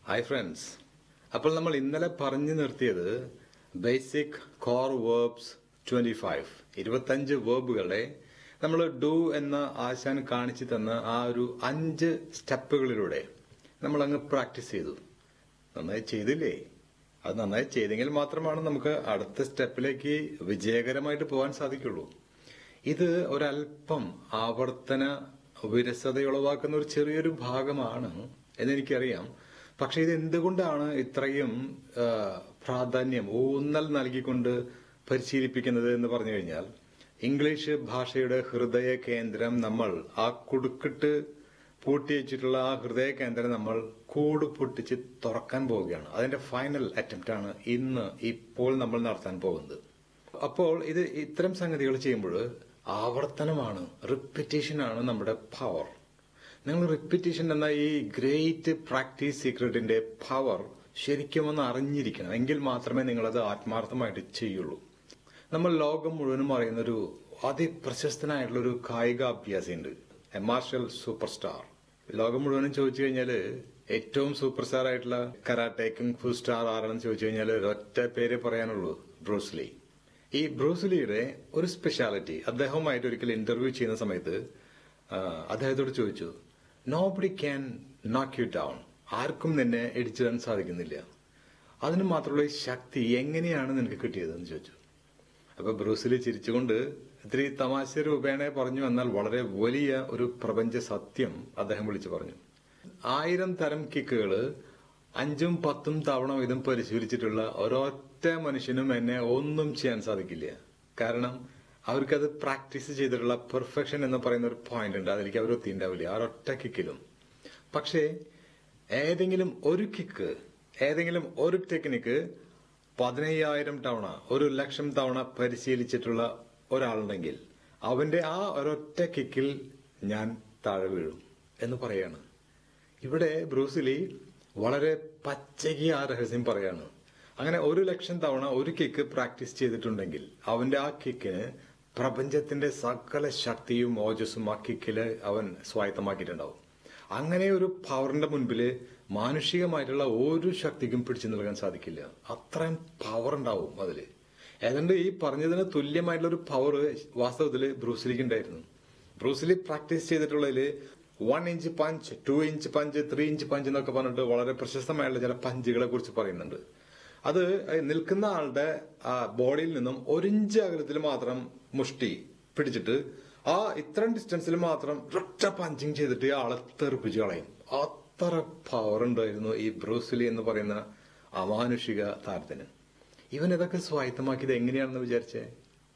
Hi friends അപ്പോൾ നമ്മൾ ഇന്നലെ പറഞ്ഞു നിർത്തിയത് basic core verbs twenty five ഇരുപത്തഞ്ച് വേർബുകളെ നമ്മൾ ഡു എന്ന ആശാൻ കാണിച്ചു തന്ന ആ ഒരു അഞ്ച് സ്റ്റെപ്പുകളിലൂടെ നമ്മൾ അങ്ങ് പ്രാക്ടീസ് ചെയ്തു നന്നായി ചെയ്തില്ലേ അത് നന്നായി ചെയ്തെങ്കിൽ മാത്രമാണ് നമുക്ക് അടുത്ത സ്റ്റെപ്പിലേക്ക് വിജയകരമായിട്ട് പോകാൻ സാധിക്കുള്ളൂ ഇത് ഒരല്പം ആവർത്തന വിരസതയുളവാക്കുന്ന ഒരു ചെറിയൊരു ഭാഗമാണ് എന്നെനിക്കറിയാം പക്ഷെ ഇത് എന്തുകൊണ്ടാണ് ഇത്രയും ആ, പ്രാധാന്യം ഊന്നൽ നൽകിക്കൊണ്ട് പരിശീലിപ്പിക്കുന്നത് എന്ന് പറഞ്ഞു കഴിഞ്ഞാൽ ഇംഗ്ലീഷ് ഭാഷയുടെ ഹൃദയ കേന്ദ്രം നമ്മൾ ആ കുടുക്കിട്ട് പൂട്ടി വെച്ചിട്ടുള്ള ആ ഹൃദയ കേന്ദ്രം നമ്മൾ കൂട് പൊട്ടിച്ച് തുറക്കാൻ പോവുകയാണ് അതിന്റെ ഫൈനൽ അറ്റംപ്റ്റ് ആണ് ഇന്ന് ഇപ്പോൾ നമ്മൾ നടത്താൻ പോകുന്നത് അപ്പോൾ ഇത് ഇത്തരം സംഗതികൾ ചെയ്യുമ്പോൾ ആവർത്തനമാണ് റിപ്പറ്റീഷൻ ആണ് നമ്മുടെ പവർ നിങ്ങൾ റിപ്പറ്റീഷൻ എന്ന ഈ ഗ്രേറ്റ് പ്രാക്ടീസ് സീക്രട്ടിന്റെ പവർ ശരിക്കും ഒന്ന് അറിഞ്ഞിരിക്കണം എങ്കിൽ മാത്രമേ നിങ്ങളത് ആത്മാർത്ഥമായിട്ട് ചെയ്യുള്ളൂ നമ്മൾ ലോകം മുഴുവനും അറിയുന്ന ഒരു അതിപ്രശസ്തനായിട്ടുള്ള ഒരു കായികാഭ്യാസിയുണ്ട് എ മാർഷൽ സൂപ്പർ സ്റ്റാർ ലോകം മുഴുവനും ചോദിച്ചു കഴിഞ്ഞാല് ഏറ്റവും സൂപ്പർ സ്റ്റാർ ആയിട്ടുള്ള കരാട്ടെ ഫു സ്റ്റാർ ആരാണെന്ന് ചോദിച്ചു കഴിഞ്ഞാൽ ഒറ്റ പേരെ പറയാനുള്ളൂ ബ്രൂസ്ലി ഈ ബ്രൂസ്ലിയുടെ ഒരു സ്പെഷ്യാലിറ്റി അദ്ദേഹവുമായിട്ട് ഒരിക്കൽ ഇന്റർവ്യൂ ചെയ്യുന്ന സമയത്ത് ആ, അദ്ദേഹത്തോട് ചോദിച്ചു nobody can knock you down ആർക്കും നിന്നെ ഇടിച്ചിടാൻ സാധിക്കുന്നില്ല അതിന് മാത്രമുള്ള ഈ ശക്തി എങ്ങനെയാണ് നിനക്ക് കിട്ടിയതെന്ന് ചോദിച്ചു അപ്പൊ ബ്രൂസിലി ചിരിച്ചുകൊണ്ട് ഇത്തിരി തമാശ രൂപേണ പറഞ്ഞു എന്നാൽ വളരെ വലിയ ഒരു പ്രപഞ്ച സത്യം അദ്ദേഹം വിളിച്ചു പറഞ്ഞു ആയിരം തരം കിക്കുകള് അഞ്ചും പത്തും തവണ വീതം പരിശീലിച്ചിട്ടുള്ള ഒരൊറ്റ മനുഷ്യനും എന്നെ ഒന്നും ചെയ്യാൻ സാധിക്കില്ല കാരണം അവർക്കത് പ്രാക്ടീസ് ചെയ്തിട്ടുള്ള പെർഫെക്ഷൻ എന്ന് പറയുന്ന ഒരു പോയിന്റ് ഉണ്ട് അതിലേക്ക് അവർ എത്തിണ്ടാവില്ല ആ ഒരൊറ്റ കിക്കിലും പക്ഷേ ഏതെങ്കിലും ഒരു കിക്ക് ഏതെങ്കിലും ഒരു ടെക്നിക്ക് പതിനയ്യായിരം തവണ ഒരു ലക്ഷം തവണ പരിശീലിച്ചിട്ടുള്ള ഒരാളുണ്ടെങ്കിൽ അവന്റെ ആ ഒരൊറ്റ കിക്കിൽ ഞാൻ താഴെ വീഴും എന്ന് പറയാണ് ഇവിടെ ബ്രൂസിലി വളരെ പച്ചയ്ക്ക് ആ രഹസ്യം പറയാണ് അങ്ങനെ ഒരു ലക്ഷം തവണ ഒരു കിക്ക് പ്രാക്ടീസ് ചെയ്തിട്ടുണ്ടെങ്കിൽ അവന്റെ ആ കിക്കിന് പ്രപഞ്ചത്തിന്റെ സകല ശക്തിയും ഓജസ്സും ആ കിക്കില് അവൻ സ്വായത്തമാക്കിയിട്ടുണ്ടാവും അങ്ങനെ ഒരു പവറിന്റെ മുൻപില് മാനുഷികമായിട്ടുള്ള ഒരു ശക്തിക്കും പിടിച്ചു നൽകാൻ സാധിക്കില്ല അത്രയും പവർ ഉണ്ടാവും അതില് ഏതാണ്ട് ഈ പറഞ്ഞതിന് തുല്യമായിട്ടുള്ള ഒരു പവർ വാസ്തവത്തില് ബ്രൂസിലിക്ക് ഉണ്ടായിരുന്നു ബ്രൂസിലി പ്രാക്ടീസ് ചെയ്തിട്ടുള്ളതില് one inch punch two inch punch three inch punch എന്നൊക്കെ പറഞ്ഞിട്ട് വളരെ പ്രശസ്തമായുള്ള ചില പഞ്ചുകളെ കുറിച്ച് പറയുന്നുണ്ട് അത് നിൽക്കുന്ന ആളുടെ ആ ബോഡിയിൽ നിന്നും ഒരിഞ്ച് അകലത്തിൽ മാത്രം മുഷ്ടി പിടിച്ചിട്ട് ആ ഇത്രയും ഡിസ്റ്റൻസിൽ മാത്രം ഒറ്റ പഞ്ചിങ് ചെയ്തിട്ട് ഈ ആളെ തെറിപ്പിച്ച് കളയും അത്ര പവർ ഉണ്ടായിരുന്നു ഈ ബ്രൂസിലി എന്ന് പറയുന്ന അമാനുഷിക താരത്തിന് ഇവൻ ഇതൊക്കെ സ്വായത്തമാക്കിയത് എങ്ങനെയാണെന്ന് വിചാരിച്ചേ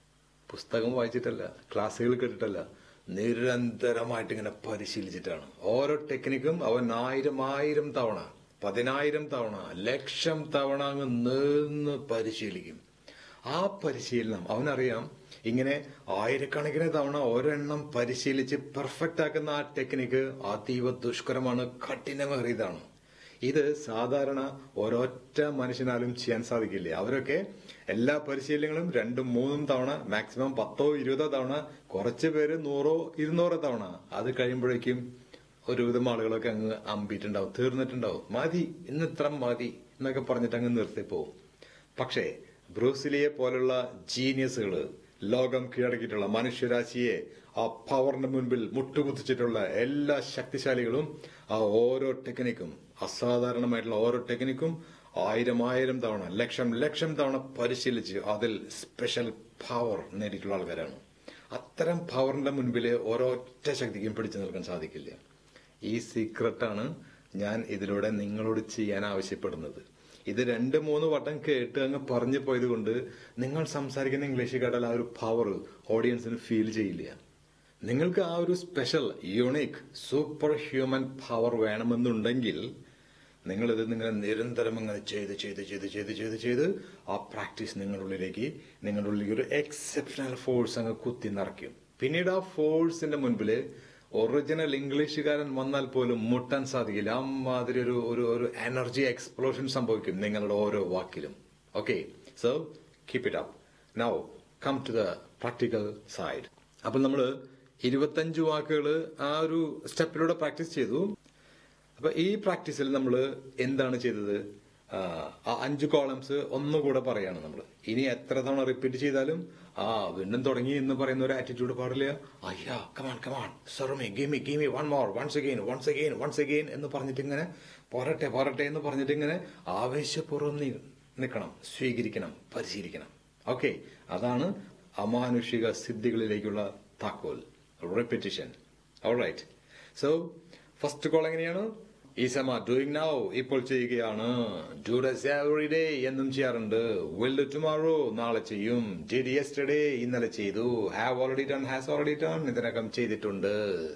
പുസ്തകം വായിച്ചിട്ടല്ല ക്ലാസ്സുകൾ കേട്ടിട്ടല്ല നിരന്തരമായിട്ട് ഇങ്ങനെ പരിശീലിച്ചിട്ടാണ് ഓരോ ടെക്നിക്കും അവൻ ആയിരം ആയിരം തവണ പതിനായിരം തവണ ലക്ഷം തവണ അങ്ങ് നിന്ന് പരിശീലിക്കും ആ പരിശീലനം അവനറിയാം ഇങ്ങനെ ആയിരക്കണക്കിന് തവണ ഒരെണ്ണം പരിശീലിച്ച് പെർഫെക്റ്റ് ആക്കുന്ന ആ ടെക്നിക്ക് അതീവ ദുഷ്കരമാണ് കഠിനമേറിയതാണ് ഇത് സാധാരണ ഒരൊറ്റ മനുഷ്യനാലും ചെയ്യാൻ സാധിക്കില്ല അവരൊക്കെ എല്ലാ പരിശീലനങ്ങളും രണ്ടും മൂന്നും തവണ മാക്സിമം പത്തോ ഇരുപതോ തവണ കുറച്ച് പേര് നൂറോ ഇരുന്നൂറോ തവണ അത് കഴിയുമ്പോഴേക്കും ഒരുവിധം ആളുകളൊക്കെ അങ്ങ് അമ്പിയിട്ടുണ്ടാവും തീർന്നിട്ടുണ്ടാവും മതി ഇന്ന് ഇത്ര മതി എന്നൊക്കെ പറഞ്ഞിട്ട് അങ്ങ് നിർത്തി പോവും പക്ഷേ ബ്രൂസിലിയെ പോലുള്ള ജീനിയസുകള് ലോകം കീഴടക്കിയിട്ടുള്ള മനുഷ്യരാശിയെ ആ പവറിന്റെ മുൻപിൽ മുട്ടുകുത്തിച്ചിട്ടുള്ള എല്ലാ ശക്തിശാലികളും ആ ഓരോ ടെക്നിക്കും അസാധാരണമായിട്ടുള്ള ഓരോ ടെക്നിക്കും ആയിരം ആയിരം തവണ ലക്ഷം ലക്ഷം തവണ പരിശീലിച്ച് അതിൽ സ്പെഷ്യൽ പവർ നേടിയിട്ടുള്ള ആൾക്കാരാണ് അത്തരം പവറിന്റെ മുൻപിൽ ഒരൊറ്റ ശക്തിക്കും പിടിച്ചു നിൽക്കാൻ സാധിക്കില്ല ഈ സീക്രട്ടാണ് ഞാൻ ഇതിലൂടെ നിങ്ങളോട് ചെയ്യാൻ ആവശ്യപ്പെടുന്നത് ഇത് രണ്ട് മൂന്ന് വട്ടം കേട്ട് അങ്ങ് പറഞ്ഞു പോയത് കൊണ്ട് നിങ്ങൾ സംസാരിക്കുന്ന ഇംഗ്ലീഷ് കേട്ടാൽ ആ ഒരു പവർ ഓഡിയൻസിന് ഫീൽ ചെയ്യില്ല നിങ്ങൾക്ക് ആ ഒരു special unique superhuman power വേണമെന്നുണ്ടെങ്കിൽ നിങ്ങൾ ഇത് നിങ്ങൾ നിരന്തരം അങ്ങനെ ചെയ്ത് ചെയ്ത് ചെയ്ത് ചെയ്ത് ചെയ്ത് ചെയ്ത് ആ പ്രാക്ടീസ് നിങ്ങളുടെ ഉള്ളിലേക്ക് നിങ്ങളുടെ ഉള്ളിലേക്ക് ഒരു എക്സെപ്ഷണൽ ഫോഴ്സ് അങ്ങ് കുത്തി നിറയ്ക്കും പിന്നീട് ആ ഫോഴ്സിന്റെ മുൻപില് ഒറിജിനൽ ഇംഗ്ലീഷുകാരൻ വന്നാൽ പോലും മുട്ടാൻ സാധിക്കില്ല അമ്മാതിരി ഒരു ഒരു ഒരു എനർജി എക്സ്പ്ലോഷൻ സംഭവിക്കും നിങ്ങളുടെ ഓരോ വാക്കിലും okay so keep it up now come to the practical side അപ്പൊ നമ്മൾ ഇരുപത്തഞ്ച് വാക്കുകൾ ആ ഒരു സ്റ്റെപ്പിലൂടെ പ്രാക്ടീസ് ചെയ്തു അപ്പൊ ഈ പ്രാക്ടീസിൽ നമ്മൾ എന്താണ് ചെയ്തത് ആ, ആ അഞ്ച് കോളംസ് ഒന്നുകൂടെ പറയാണ് നമ്മൾ ഇനി എത്ര തവണ റിപ്പീറ്റ് ചെയ്താലും ആ വീണ്ടും തുടങ്ങി എന്ന് പറയുന്ന ഒരു ആറ്റിറ്റ്യൂഡ് പാടില്ല അയ്യാ കമാൺ കമാൺ സർമി give me give me one more once again once again once again എന്ന് പറഞ്ഞിട്ട് ഇങ്ങനെ പോരട്ടെ പോരട്ടെ എന്ന് പറഞ്ഞിട്ട് ഇങ്ങനെ ആവേശപൂർവ്വം നി- നിൽക്കണം സ്വീകരിക്കണം പരിശീലിക്കണം ഓക്കെ അതാണ് അമാനുഷിക സിദ്ധികളിലേക്കുള്ള താക്കോൽ repetition right so first call എങ്ങനെയാണ് ഈസമ ഡൂയിങ് നൗ ഇപ്പോൾ ചെയ്യുകയാണ് ഡു ദസ് എവറി ഡേ എന്നും ചെയ്യാറുണ്ട് വിൽ ഡു ടുമാറോ നാളെ ചെയ്യും ഡിഡ് യെസ്റ്റർഡേ ഇന്നലെ ചെയ്തു have already done has already done ഇതിനകം ചെയ്തിട്ടുണ്ട്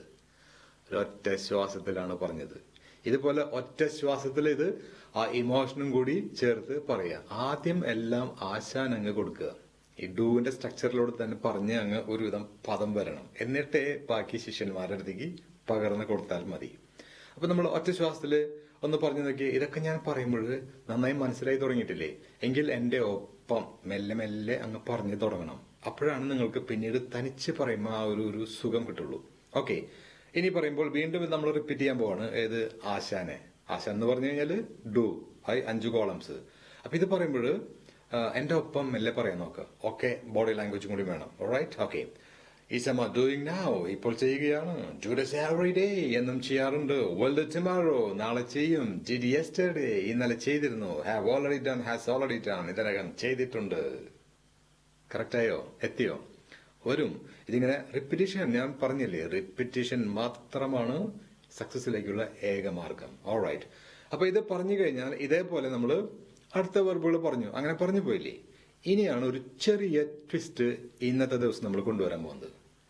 ഒറ്റ ശ്വാസത്തിലാണ് പറഞ്ഞത് ഇതുപോലെ ഒറ്റ ശ്വാസത്തിൽ ഇത് ആ ഇമോഷനും കൂടി ചേർത്ത് പറയുക ആദ്യം എല്ലാം ആശാൻ അങ്ങ് കൊടുക്കുക ഈ ഡൂവിന്റെ സ്ട്രക്ചറിലൂടെ തന്നെ പറഞ്ഞ് അങ്ങ് ഒരുവിധം പദം വരണം എന്നിട്ടേ ബാക്കി ശിഷ്യന്മാരുടെ അടുത്തേക്ക് പകർന്ന് കൊടുത്താൽ മതി അപ്പൊ നമ്മൾ ഒറ്റ ശ്വാസത്തില് ഒന്ന് പറഞ്ഞു നോക്കി ഇതൊക്കെ ഞാൻ പറയുമ്പോൾ നന്നായി മനസ്സിലായി തുടങ്ങിയിട്ടില്ലേ എങ്കിൽ എന്റെ ഒപ്പം മെല്ലെ മെല്ലെ അങ്ങ് പറഞ്ഞു തുടങ്ങണം അപ്പോഴാണ് നിങ്ങൾക്ക് പിന്നീട് തനിച്ച് പറയുമ്പോൾ ആ ഒരു ഒരു സുഖം കിട്ടുള്ളൂ ഓക്കെ ഇനി പറയുമ്പോൾ വീണ്ടും നമ്മൾ റിപ്പീറ്റ് ചെയ്യാൻ പോവാണ് ഏത് ആശാനെ ആശാൻ എന്ന് പറഞ്ഞു കഴിഞ്ഞാൽ ഡു ഐ അഞ്ചു കോളംസ് അപ്പൊ ഇത് പറയുമ്പോൾ എന്റെ ഒപ്പം മെല്ലെ പറയാൻ നോക്കുക ഓക്കെ ബോഡി ലാംഗ്വേജും കൂടി വേണം right okay is am are doing now ഇപ്പോൾ ചെയ്യുകയാണ് ജൂഡസ് എവറി ഡേ എന്നും ചെയ്യാറുണ്ട് വേൾഡ് ടുമാറോ നാളെ ചെയ്യും ഡിഡ് യെസ്റ്റർഡേ ഇന്നലെ ചെയ്തിരുന്നു have already done has already done ഇതിനകം ചെയ്തിട്ടുണ്ട് കറക്റ്റായോ എത്തിയോ വരും ഇതിങ്ങനെ റിപ്പിറ്റീഷൻ ഞാൻ പറഞ്ഞില്ലേ റിപ്പിറ്റീഷൻ മാത്രമാണ് സക്സസിലേക്കുള്ള ഏക മാർഗം ഓൾറൈറ്റ് അപ്പൊ ഇത് പറഞ്ഞു കഴിഞ്ഞാൽ ഇതേപോലെ നമ്മൾ അടുത്ത വെർബുകൾ പറഞ്ഞു അങ്ങനെ പറഞ്ഞു പോയില്ലേ ഇനിയാണ് ഒരു ചെറിയ ട്വിസ്റ്റ് ഇന്നത്തെ ദിവസം നമ്മൾ കൊണ്ടുവരാൻ പോകുന്നത്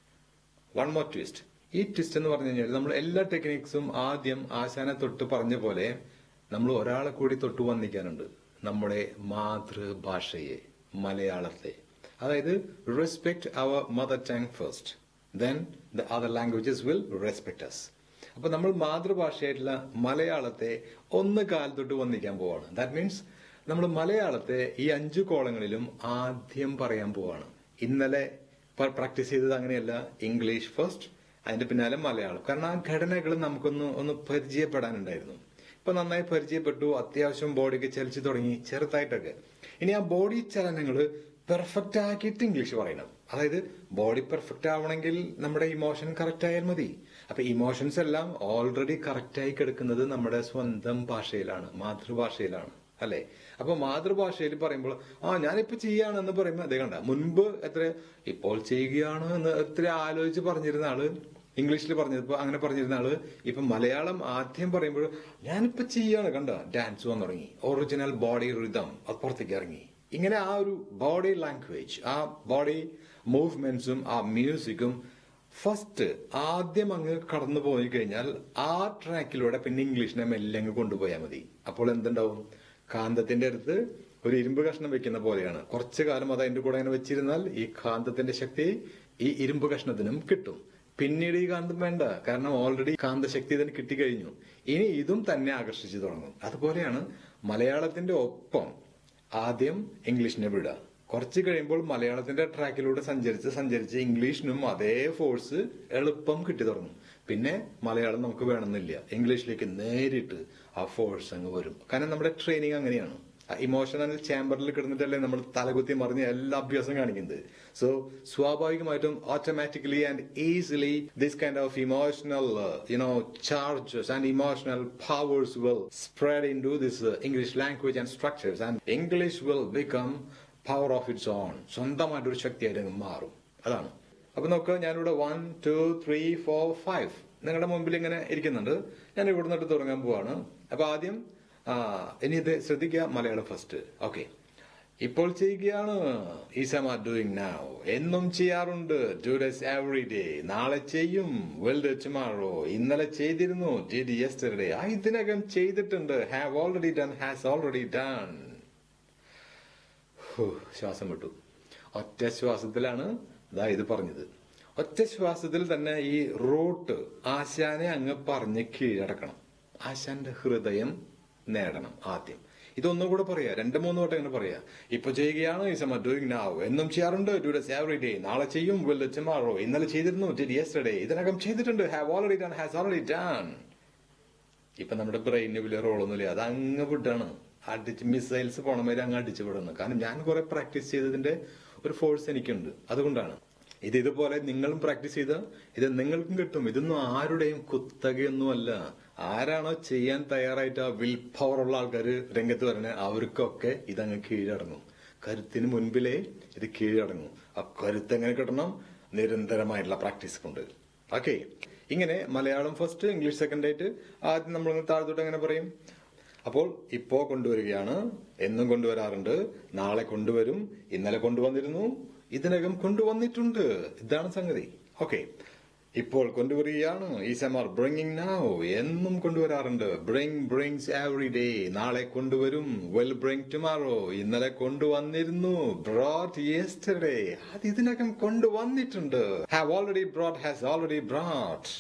വൺ മോർ ട്വിസ്റ്റ് ഈ ട്വിസ്റ്റ് എന്ന് പറഞ്ഞു കഴിഞ്ഞാൽ നമ്മൾ എല്ലാ ടെക്നിക്സും ആദ്യം ആശാനെ തൊട്ട് പറഞ്ഞ പോലെ നമ്മൾ ഒരാളെ കൂടി തൊട്ട് വന്നിക്കാനുണ്ട് നമ്മുടെ മാതൃഭാഷയെ മലയാളത്തെ അതായത് respect our mother tongue first then the other languages will respect us അപ്പൊ നമ്മൾ മാതൃഭാഷയായിട്ടുള്ള മലയാളത്തെ ഒന്ന് കാൽ തൊട്ട് വന്നിക്കാൻ പോവാണ് ദാറ്റ് മീൻസ് നമ്മൾ മലയാളത്തെ ഈ അഞ്ചു കോളങ്ങളിലും ആദ്യം പറയാൻ പോവാണ് ഇന്നലെ പ്രാക്ടീസ് ചെയ്തത് അങ്ങനെയല്ല ഇംഗ്ലീഷ് ഫസ്റ്റ് അതിന്റെ പിന്നാലെ മലയാളം കാരണം ആ ഘടനകൾ നമുക്കൊന്ന് ഒന്ന് പരിചയപ്പെടാനുണ്ടായിരുന്നു ഇപ്പൊ നന്നായി പരിചയപ്പെട്ടു അത്യാവശ്യം ബോഡിക്ക് ചലിച്ചു തുടങ്ങി ചെറുതായിട്ടൊക്കെ ഇനി ആ ബോഡി ചലനങ്ങൾ പെർഫെക്റ്റ് ആക്കിയിട്ട് ഇംഗ്ലീഷ് പറയണം അതായത് ബോഡി പെർഫെക്റ്റ് ആവണമെങ്കിൽ നമ്മുടെ ഇമോഷൻ കറക്റ്റ് ആയാൽ മതി അപ്പൊ ഇമോഷൻസ് എല്ലാം ഓൾറെഡി കറക്റ്റ് ആയി കിടക്കുന്നത് നമ്മുടെ സ്വന്തം ഭാഷയിലാണ് മാതൃഭാഷയിലാണ് അല്ലെ അപ്പൊ മാതൃഭാഷയിൽ പറയുമ്പോൾ ആ ഞാനിപ്പോ ചെയ്യാണെന്ന് പറയുമ്പോൾ അതേ കണ്ട മുൻപ് എത്ര ഇപ്പോൾ ചെയ്യുകയാണ് എന്ന് എത്ര ആലോചിച്ച് പറഞ്ഞിരുന്ന ആള് ഇംഗ്ലീഷിൽ പറഞ്ഞപ്പോ അങ്ങനെ പറഞ്ഞിരുന്ന ആള് ഇപ്പൊ മലയാളം ആദ്യം പറയുമ്പോൾ ഞാനിപ്പോ ചെയ്യാണ് കണ്ട ഡാൻസ് വന്നു തുടങ്ങി ഒറിജിനൽ ബോഡി റിതം അത് പുറത്തേക്ക് ഇറങ്ങി ഇങ്ങനെ ആ ഒരു ബോഡി ലാംഗ്വേജ് ആ ബോഡി മൂവ്മെന്റ്സും ആ മ്യൂസിക്കും ഫസ്റ്റ് ആദ്യം അങ്ങ് കടന്നു പോയി കഴിഞ്ഞാൽ ആ ട്രാക്കിലൂടെ പിന്നെ ഇംഗ്ലീഷിനെ മെല്ലെ അങ്ങ് കൊണ്ടുപോയാൽ മതി അപ്പോൾ എന്തുണ്ടാവും കാന്തത്തിന്റെ അടുത്ത് ഒരു ഇരുമ്പ് കഷ്ണം വെക്കുന്ന പോലെയാണ് കുറച്ചു കാലം അത് അതിന്റെ കൂടെ അങ്ങനെ വെച്ചിരുന്നാൽ ഈ കാന്തത്തിന്റെ ശക്തി ഈ ഇരുമ്പ് കഷ്ണത്തിനും കിട്ടും പിന്നീട് ഈ കാന്തം വേണ്ട കാരണം ഓൾറെഡി കാന്തശക്തി ഇതിന് കിട്ടിക്കഴിഞ്ഞു ഇനി ഇതും തന്നെ ആകർഷിച്ചു തുടങ്ങും അതുപോലെയാണ് മലയാളത്തിന്റെ ഒപ്പം ആദ്യം ഇംഗ്ലീഷിനെ വിടുക കുറച്ച് കഴിയുമ്പോൾ മലയാളത്തിന്റെ ട്രാക്കിലൂടെ സഞ്ചരിച്ച് സഞ്ചരിച്ച് ഇംഗ്ലീഷിനും അതേ ഫോഴ്സ് എളുപ്പം കിട്ടി തുടങ്ങും പിന്നെ മലയാളം നമുക്ക് വേണമെന്നില്ല ഇംഗ്ലീഷിലേക്ക് നേരിട്ട് ആ ഫോഴ്സ് അങ്ങ് വരും കാരണം നമ്മുടെ ട്രെയിനിങ് അങ്ങനെയാണ് ഇമോഷണൽ ചേംബറിൽ കിടന്നിട്ടല്ലേ നമ്മൾ തലകുത്തി മറിഞ്ഞ് എല്ലാ അഭ്യാസം കാണിക്കുന്നത് സോ സ്വാഭാവികമായിട്ടും automatically and easily this kind of emotional you know charges and emotional powers will spread into this English language and structures and English will become power of its own സ്വന്തമായിട്ടൊരു ശക്തിയായിട്ട് അങ്ങ് മാറും അതാണ് അപ്പൊ നോക്കുക ഞാനിവിടെ one two three four five നിങ്ങളുടെ മുമ്പിൽ ഇങ്ങനെ ഇരിക്കുന്നുണ്ട് ഞാൻ ഇവിടെ നിന്നിട്ട് തുടങ്ങാൻ പോവാണ് അപ്പൊ ആദ്യം ആ ഇനി ഇത് ശ്രദ്ധിക്കുക മലയാളം ഫസ്റ്റ് ഓക്കെ ഇപ്പോൾ ചെയ്യുകയാണ് ഈസമ ഡൂയിങ് നൗ എന്നും ചെയ്യാറുണ്ട് ഡു ഡസ് എവറി ഡേ നാളെ ചെയ്യും വെൽ ടുമാറോ ഇന്നലെ ചെയ്തിരുന്നു ഡിഡ് യെസ്റ്റർഡേ ആ ഇതിനകം ചെയ്തിട്ടുണ്ട് have already done has already done ശ്വാസം വിട്ടു ഒറ്റ ശ്വാസത്തിലാണ് ഇതാ ഇത് പറഞ്ഞത് ഒറ്റ ശ്വാസത്തിൽ തന്നെ ഈ റൂട്ട് ആശാനെ അങ്ങ് പറഞ്ഞ് കീഴടക്കണം ആശാന്റെ ഹൃദയം നേടണം ആദ്യം ഇതൊന്നും കൂടെ പറയാ രണ്ട് മൂന്ന് വട്ടം ഇങ്ങനെ പറയാ ഇപ്പൊ ചെയ്യുകയാണ് ഈ സമ ഡൂയിങ് നാവ് എന്നും ചെയ്യാറുണ്ട് ഡു ഡസ് എവറി ഡേ നാളെ ചെയ്യും വിൽ ടുമാറോ ഇന്നലെ ചെയ്തിരുന്നു ഡിഡ് യെസ്റ്റർഡേ ഇതിനകം ചെയ്തിട്ടുണ്ട് have already done has already done ഇപ്പൊ നമ്മുടെ ബ്രെയിനിന് വലിയ റോളൊന്നുമില്ല അത് അങ്ങ് വിടാണ് അടിച്ച് മിസൈൽസ് പോണ മാതിരി അങ്ങ് അടിച്ചു വിടുന്നു കാരണം ഞാൻ കുറെ പ്രാക്ടീസ് ചെയ്തതിന്റെ ഒരു ഫോഴ്സ് എനിക്കുണ്ട് അതുകൊണ്ടാണ് ഇത് ഇതുപോലെ നിങ്ങളും പ്രാക്ടീസ് ചെയ്ത ഇത് നിങ്ങൾക്കും കിട്ടും ഇതൊന്നും ആരുടെയും കുത്തകയൊന്നുമല്ല ആരാണോ ചെയ്യാൻ തയ്യാറായിട്ട് ആ വിൽ പവർ ഉള്ള ആൾക്കാർ രംഗത്ത് വരുന്നത് അവർക്കൊക്കെ ഇതങ്ങ് കീഴടങ്ങും കരുത്തിന് മുൻപിലേ ഇത് കീഴടങ്ങും ആ കരുത്ത് എങ്ങനെ കിട്ടണം നിരന്തരമായിട്ടുള്ള പ്രാക്ടീസ് കൊണ്ട് ഓക്കെ ഇങ്ങനെ മലയാളം ഫസ്റ്റ് ഇംഗ്ലീഷ് സെക്കൻഡ് ആയിട്ട് ആദ്യം നമ്മൾ താഴത്തോട്ട് എങ്ങനെ പറയും അപ്പോൾ ഇപ്പോ കൊണ്ടുവരികയാണ് എന്നും കൊണ്ടുവരാറുണ്ട് നാളെ കൊണ്ടുവരും ഇന്നലെ കൊണ്ടുവന്നിരുന്നു ഇതിനകം കൊണ്ടുവന്നിട്ടുണ്ട് ഇതാണ് സംഗതി ഓക്കെ ഇപ്പോൾ കൊണ്ടുവരികയാണ് ഈ സെമാർ ബ്രിങ്ങിങ് നൗ എന്നും കൊണ്ടുവരാറുണ്ട് ബ്രിങ് ബ്രിങ്സ് എവറി ഡേ നാളെ കൊണ്ടുവരും വെൽ ബ്രിങ് ടുമാറോ ഇന്നലെ കൊണ്ടുവന്നിരുന്നു ബ്രോട്ട് യെസ്റ്റർഡേ അത് ഇതിനകം കൊണ്ടുവന്നിട്ടുണ്ട് have already brought has already brought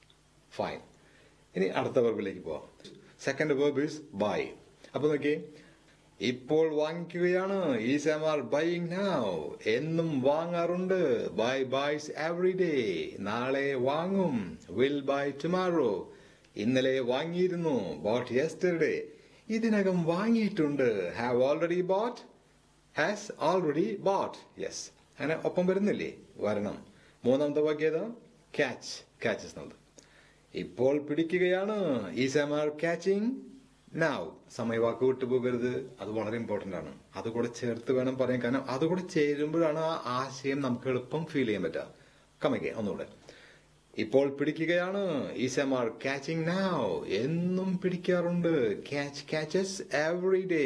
fine ഇനി അടുത്ത വെർബിലേക്ക് പോവാം സെക്കൻഡ് വെർബ് ഇസ് ബൈ അപ്പൊ നോക്കിയേ ഇപ്പോൾ വാങ്ങിക്കുകയാണ് ഈ സെമാർ ബൈയിങ് നൗ എന്നും വാങ്ങാറുണ്ട് ബൈ ബൈസ് എവറി ഡേ നാളെ വാങ്ങും വിൽ ബൈ ടുമാറോ ഇന്നലെ വാങ്ങിയിരുന്നു ബോട്ട് യെസ്റ്റർഡേ ഇതിനകം വാങ്ങിയിട്ടുണ്ട് have already bought has already bought yes അങ്ങനെ ഒപ്പം വരുന്നില്ലേ വരണം മൂന്നാമത്തെ വാക്യത ക്യാച്ച് ക്യാച്ചസ് എന്നുള്ളത് ഇപ്പോൾ പിടിക്കുകയാണ് ഈ സെമാർ ക്യാച്ചിങ് നൗ സമയവാക്ക് വിട്ടുപോകരുത് അത് വളരെ ഇമ്പോർട്ടന്റ് ആണ് അത് കൂടെ ചേർത്ത് വേണം പറയാൻ കാരണം അത് കൂടെ ചേരുമ്പോഴാണ് ആ ആശയം നമുക്ക് എളുപ്പം ഫീൽ ചെയ്യാൻ പറ്റുക കമയ്ക്ക് ഒന്നുകൂടെ ഇപ്പോൾ പിടിക്കുകയാണ് ഈ സെമാർ ക്യാച്ചിങ് നൗ എന്നും പിടിക്കാറുണ്ട് ക്യാച്ച് ക്യാച്ചസ് എവറി ഡേ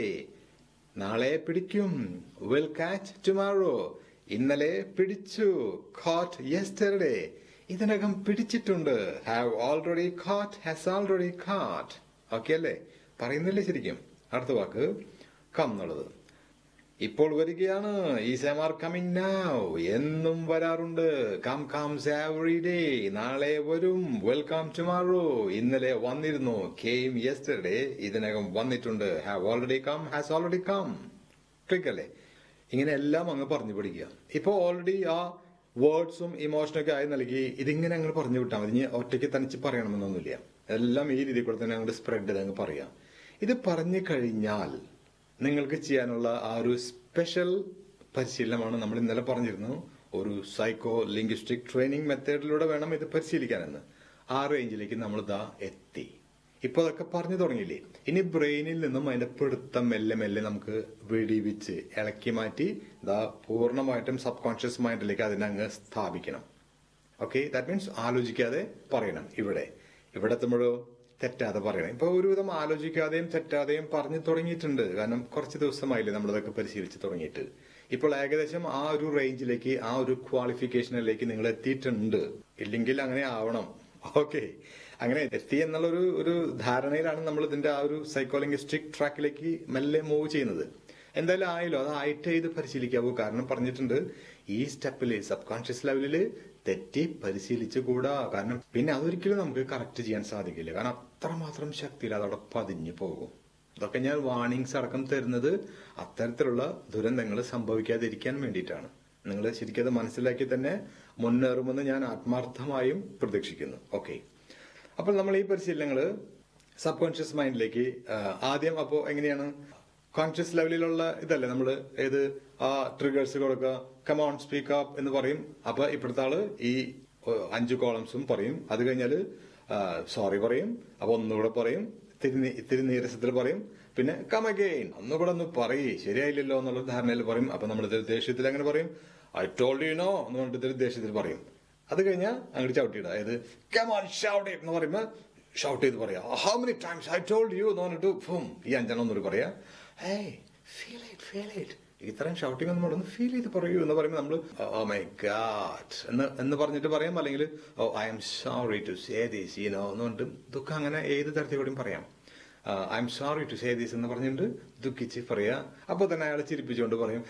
നാളെ പിടിക്കും വിൽ കാച്ച് ടുമാറോ ഇന്നലെ പിടിച്ചു കോട്ട് യെസ്റ്റർഡേ ഇതിനകം പിടിച്ചിട്ടുണ്ട് have already caught has already caught okay അല്ലേ പറയുന്നില്ലേ ശരിക്കും അടുത്ത വാക്ക് കം എന്നുള്ളത് ഇപ്പോൾ വരികയാണ് ഈ സെമാർ കമ്മിങ് നൗ എന്നും വരാറുണ്ട് കം കംസ് എവറി ഡേ നാളെ വരും വെൽക്കം ടുമാറോ ഇന്നലെ വന്നിരുന്നു കെയിം യെസ്റ്റർഡേ ഇതിനകം വന്നിട്ടുണ്ട് have already come has already come click അല്ലേ ഇങ്ങനെ എല്ലാം അങ്ങ് പറഞ്ഞു പഠിക്കുക ഇപ്പൊ ഓൾറെഡി ആ വേർഡ്സും ഇമോഷനൊക്കെ ആയി നൽകി ഇതിങ്ങനെ അങ്ങ് പറഞ്ഞു വിട്ടാൽ മതി ഇനി ഒറ്റയ്ക്ക് തനിച്ച് പറയണമെന്നൊന്നുമില്ല എല്ലാം ഈ രീതിയിൽ കൂടെ തന്നെ അങ്ങോട്ട് സ്പ്രെഡ് ചെയ്ത് അങ്ങ് പറയാം ഇത് പറഞ്ഞു കഴിഞ്ഞാൽ നിങ്ങൾക്ക് ചെയ്യാനുള്ള ആ ഒരു സ്പെഷ്യൽ പരിശീലനമാണ് നമ്മൾ ഇന്നലെ പറഞ്ഞിരുന്നു ഒരു സൈക്കോ ലിംഗ്വിസ്റ്റിക് ട്രെയിനിങ് മെത്തേഡിലൂടെ വേണം ഇത് പരിശീലിക്കാനെന്ന് ആ റേഞ്ചിലേക്ക് നമ്മൾ ഇതാ എത്തി ഇപ്പൊ അതൊക്കെ പറഞ്ഞു തുടങ്ങിയില്ലേ ഇനി ബ്രെയിനിൽ നിന്നും അതിന്റെ പിടുത്തം മെല്ലെ മെല്ലെ നമുക്ക് വെടിവിച്ച് ഇളക്കി മാറ്റി ഇതാ പൂർണ്ണമായിട്ടും സബ് കോൺഷ്യസ് മൈൻഡിലേക്ക് അതിനെ അങ്ങ് സ്ഥാപിക്കണം ഓക്കെ ദാറ്റ് മീൻസ് ആലോചിക്കാതെ പറയണം ഇവിടെ ഇവിടെ എത്തുമ്പോഴോ തെറ്റാതെ പറയണം ഇപ്പൊ ഒരുവിധം ആലോചിക്കാതെയും തെറ്റാതെയും പറഞ്ഞു തുടങ്ങിയിട്ടുണ്ട് കാരണം കുറച്ച് ദിവസമായില്ലേ നമ്മളിതൊക്കെ പരിശീലിച്ച് തുടങ്ങിയിട്ട് ഇപ്പോൾ ഏകദേശം ആ ഒരു റേഞ്ചിലേക്ക് ആ ഒരു ക്വാളിഫിക്കേഷനിലേക്ക് നിങ്ങൾ എത്തിയിട്ടുണ്ട് ഇല്ലെങ്കിൽ അങ്ങനെ ആവണം ഓക്കെ അങ്ങനെ എത്തി എന്നുള്ള ഒരു ഒരു ധാരണയിലാണ് നമ്മൾ ഇതിന്റെ ആ ഒരു സൈക്കോളിംഗിസ്റ്റിക് ട്രാക്കിലേക്ക് മെല്ലെ മൂവ് ചെയ്യുന്നത് എന്തായാലും ആയല്ലോ അത് ആയിട്ടേ ഇത് പരിശീലിക്കാവൂ കാരണം പറഞ്ഞിട്ടുണ്ട് ഈ സ്റ്റെപ്പില് സബ് കോൺഷ്യസ് ലെവലില് തെറ്റി പരിശീലിച്ചു കൂടാ കാരണം പിന്നെ അതൊരിക്കലും നമുക്ക് കറക്റ്റ് ചെയ്യാൻ സാധിക്കില്ല കാരണം അത്രമാത്രം ശക്തിയിൽ അതവിടെ പതിഞ്ഞു പോകും ഇതൊക്കെ ഞാൻ വാണിങ്സ് അടക്കം തരുന്നത് അത്തരത്തിലുള്ള ദുരന്തങ്ങൾ സംഭവിക്കാതിരിക്കാൻ വേണ്ടിയിട്ടാണ് നിങ്ങൾ ശരിക്കും അത് മനസ്സിലാക്കി തന്നെ മുന്നേറുമെന്ന് ഞാൻ ആത്മാർത്ഥമായും പ്രതീക്ഷിക്കുന്നു ഓക്കെ അപ്പോൾ നമ്മൾ ഈ പരിശീലനങ്ങള് സബ് കോൺഷ്യസ് മൈൻഡിലേക്ക് ആദ്യം അപ്പോ എങ്ങനെയാണ് കോൺഷ്യസ് ലെവലിലുള്ള ഇതല്ലേ നമ്മൾ ഏത് ആ ട്രിഗേഴ്സ് കൊടുക്കുക കമോൺ സ്പീക്ക് അപ്പ് എന്ന് പറയും അപ്പൊ ഇപ്പോഴത്തെ ആള് ഈ ഏഹ്, അഞ്ച് കോളംസും പറയും അത് കഴിഞ്ഞാല് സോറി പറയും അപ്പൊ ഒന്നുകൂടെ പറയും ഇത്തിരി നീ- ഇത്തിരി നീരസത്തിൽ പറയും പിന്നെ കം അഗെയിൻ ഒന്നുകൂടെ ഒന്ന് പറയേ ശരിയായില്ലല്ലോ എന്നുള്ള ധാരണയിൽ പറയും അപ്പൊ നമ്മൾ ദേഷ്യത്തിൽ അങ്ങനെ പറയും ഐ ടോൾഡ് യു നോ എന്ന് പറഞ്ഞിട്ട് ഇത്തിരി ദേഷ്യത്തിൽ പറയും അത് കഴിഞ്ഞാൽ അങ്ങോട്ട് ചവിട്ടിയിടുക അതായത് കമോൺ ഷൗട്ട് എന്ന് പറയുമ്പോൾ ഷൗട്ട് ചെയ്ത് പറയാ how many times I told you എന്ന് പറഞ്ഞിട്ട് ഫും ഈ അഞ്ചെണ്ണം ഒന്നുകൂടി പറയാ hey feel it feel it ഇത്രയും ഷൗട്ടിംഗ് ഒന്നും വേണ്ട ഫീൽ ചെയ്ത് പറയൂ എന്ന് പറയുമ്പോൾ നമ്മൾ ഓ മൈ ഗാഡ് എന്ന് എന്ന് പറഞ്ഞിട്ട് പറയാം അല്ലെങ്കിൽ oh I M sorry to say these you know എന്ന് പറഞ്ഞിട്ട് ദുഃഖം അങ്ങനെ ഏത് തരത്തിൽ കൂടിയും പറയാം I M sorry to say these എന്ന് പറഞ്ഞിട്ട് ദുഃഖിച്ച് പറയാ അപ്പൊ തന്നെ അയാളെ ചിരിപ്പിച്ചുകൊണ്ട് പറയും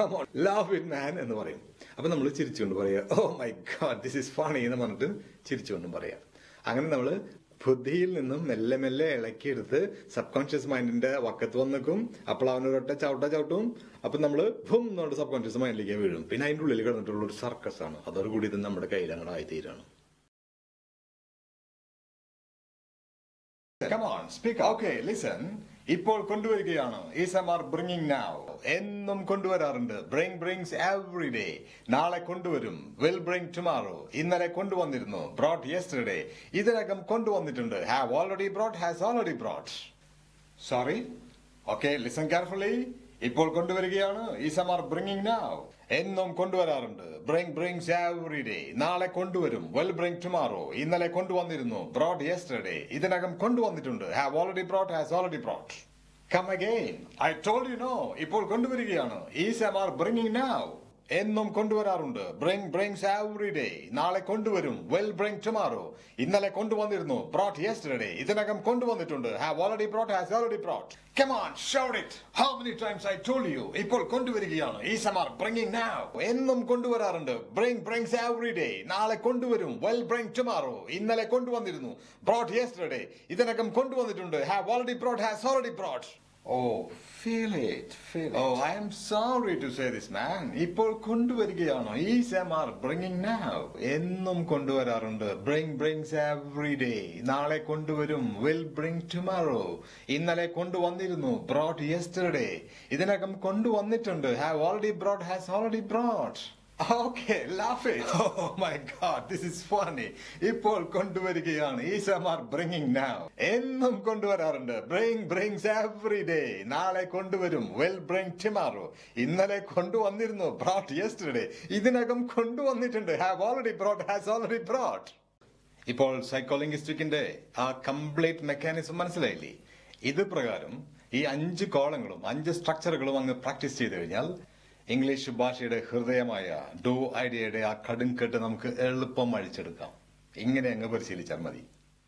ലവ് ഇറ്റ് മാൻ എന്ന് പറയും അപ്പൊ നമ്മൾ ചിരിച്ചുകൊണ്ട് പറയാ oh my God this is funny എന്ന് പറഞ്ഞിട്ട് ചിരിച്ചുകൊണ്ടും പറയാം അങ്ങനെ നമ്മൾ ബുദ്ധിയിൽ നിന്നും മെല്ലെ മെല്ലെ ഇളക്കിയെടുത്ത് സബ് കോൺഷ്യസ് മൈൻഡിന്റെ വക്കത്ത് വന്ന് നിൽക്കും അപ്പോൾ അവനൊരൊറ്റ ചവിട്ട ചവിട്ടും അപ്പൊ നമ്മള് ഭും എന്നുകൊണ്ട് സബ് കോൺഷ്യസ് മൈൻഡിലേക്ക് വീഴും പിന്നെ അതിന്റെ ഉള്ളിൽ കിടന്നിട്ടുള്ള ഒരു സർക്കസ് ആണ് അതോടുകൂടി ഇത് നമ്മുടെ കയ്യിൽ അങ്ങനെ ആയിത്തീരാണ് Come on. Speak okay listen ഇപ്പോൾ കൊണ്ടുവരികയാണ് ഈസം ആർ ബ്രിങ്ങിങ് നൗ എന്നും കൊണ്ടുവരാറുണ്ട് ബ്രിങ് ബ്രിങ്സ് എവറി ഡേ നാളെ കൊണ്ടുവരും വിൽ ബ്രിങ് ടുമാറോ ഇന്നലെ കൊണ്ടുവന്നിരുന്നു ബ്രോട്ട് യെസ്റ്റർഡേ ഇതിനകം കൊണ്ടുവന്നിട്ടുണ്ട് have already brought has already brought sorry okay listen carefully ഇപ്പോൾ കൊണ്ടുവരികയാണ് ഈസം ആർ ബ്രിങ്ങിങ് നൗ എന്നും കൊണ്ടുവരാറുണ്ട് ബ്രിങ് ബ്രിങ്സ് എവറി ഡേ നാളെ കൊണ്ടുവരും വെൽ ബ്രിങ് ടുമാറോ ഇന്നലെ കൊണ്ടുവന്നിരുന്നു ബ്രോഡ് യെസ്റ്റർഡേ ഇതിനകം കൊണ്ടുവന്നിട്ടുണ്ട് have already brought has already brought come again I told you no ഇപ്പോൾ കൊണ്ടുവരികയാണ് ഈസം ആർ ബ്രിങ്ങിങ് നൗ എന്നും കൊണ്ടുവരാറുണ്ട് ബ്രിങ് ബ്രിങ്സ് എവറി ഡേ നാളെ കൊണ്ടുവരും വെൽ ബ്രിങ് ടുമാറോ ഇന്നലെ കൊണ്ടുവന്നിരുന്നു ബ്രോട്ട് യെസ്റ്റർഡേ ഇതിനകം കൊണ്ടുവന്നിട്ടുണ്ട് have already brought has already brought come on shout it how many times I told you ഇപ്പോൾ കൊണ്ടുവരികയാണ് ഈ സമാർ ബ്രിങ്ങിങ് നൗ എന്നും കൊണ്ടുവരാറുണ്ട് ബ്രിങ് ബ്രിങ്സ് എവറി ഡേ നാളെ കൊണ്ടുവരും വെൽ ബ്രിങ് ടുമാറോ ഇന്നലെ കൊണ്ടുവന്നിരുന്നു ബ്രോട്ട് യെസ്റ്റർഡേ ഇതിനകം കൊണ്ടുവന്നിട്ടുണ്ട് have already brought has already brought oh feel it feel oh I M sorry to say this man ഇപ്പോൾ കൊണ്ടുവരികയാണോ is am are bringing now എന്നും കൊണ്ടുവരാറുണ്ട് ബ്രിങ് ബ്രിങ്സ് എവറി ഡേ നാളെ കൊണ്ടുവരും വിൽ ബ്രിങ് ടുമാറോ ഇന്നലെ കൊണ്ടുവന്നിരുന്നു ബ്രോട്ട് യെസ്റ്റർഡേ ഇതിനകം കൊണ്ടുവന്നിട്ടുണ്ട് have already brought has already brought Okay, laugh it. Oh my God, this is funny. ഇപ്പോൾ കൊണ്ടുവരികയാണ് ഈ സമാർ ബ്രിങ്ങിങ് നൗ എന്നും കൊണ്ടുവരാറുണ്ട് ബ്രിങ് ബ്രിങ്സ് എവറി ഡേ നാളെ കൊണ്ടുവരും വെൽ ബ്രിങ് ടുമാറോ ഇന്നലെ കൊണ്ടുവന്നിരുന്നു ബ്രോട്ട് യെസ്റ്റർഡേ ഇതിനകം കൊണ്ടുവന്നിട്ടുണ്ട് have already brought has already brought ഇപ്പോൾ സൈക്കോളിംഗിസ്റ്റിക്കിന്റെ ആ കംപ്ലീറ്റ് മെക്കാനിസം മനസ്സിലായില്ലേ ഇത് പ്രകാരം ഈ അഞ്ച് കോളങ്ങളും അഞ്ച് സ്ട്രക്ചറുകളും അങ്ങ് പ്രാക്ടീസ് ചെയ്തു കഴിഞ്ഞാൽ ഇംഗ്ലീഷ് ഭാഷയുടെ ഹൃദയമായ ഡോ ഐഡിയയുടെ ആ കടുംകെട്ട് നമുക്ക് എളുപ്പം അഴിച്ചെടുക്കാം ഇങ്ങനെ അങ്ങ് പരിശീലിച്ചാൽ മതി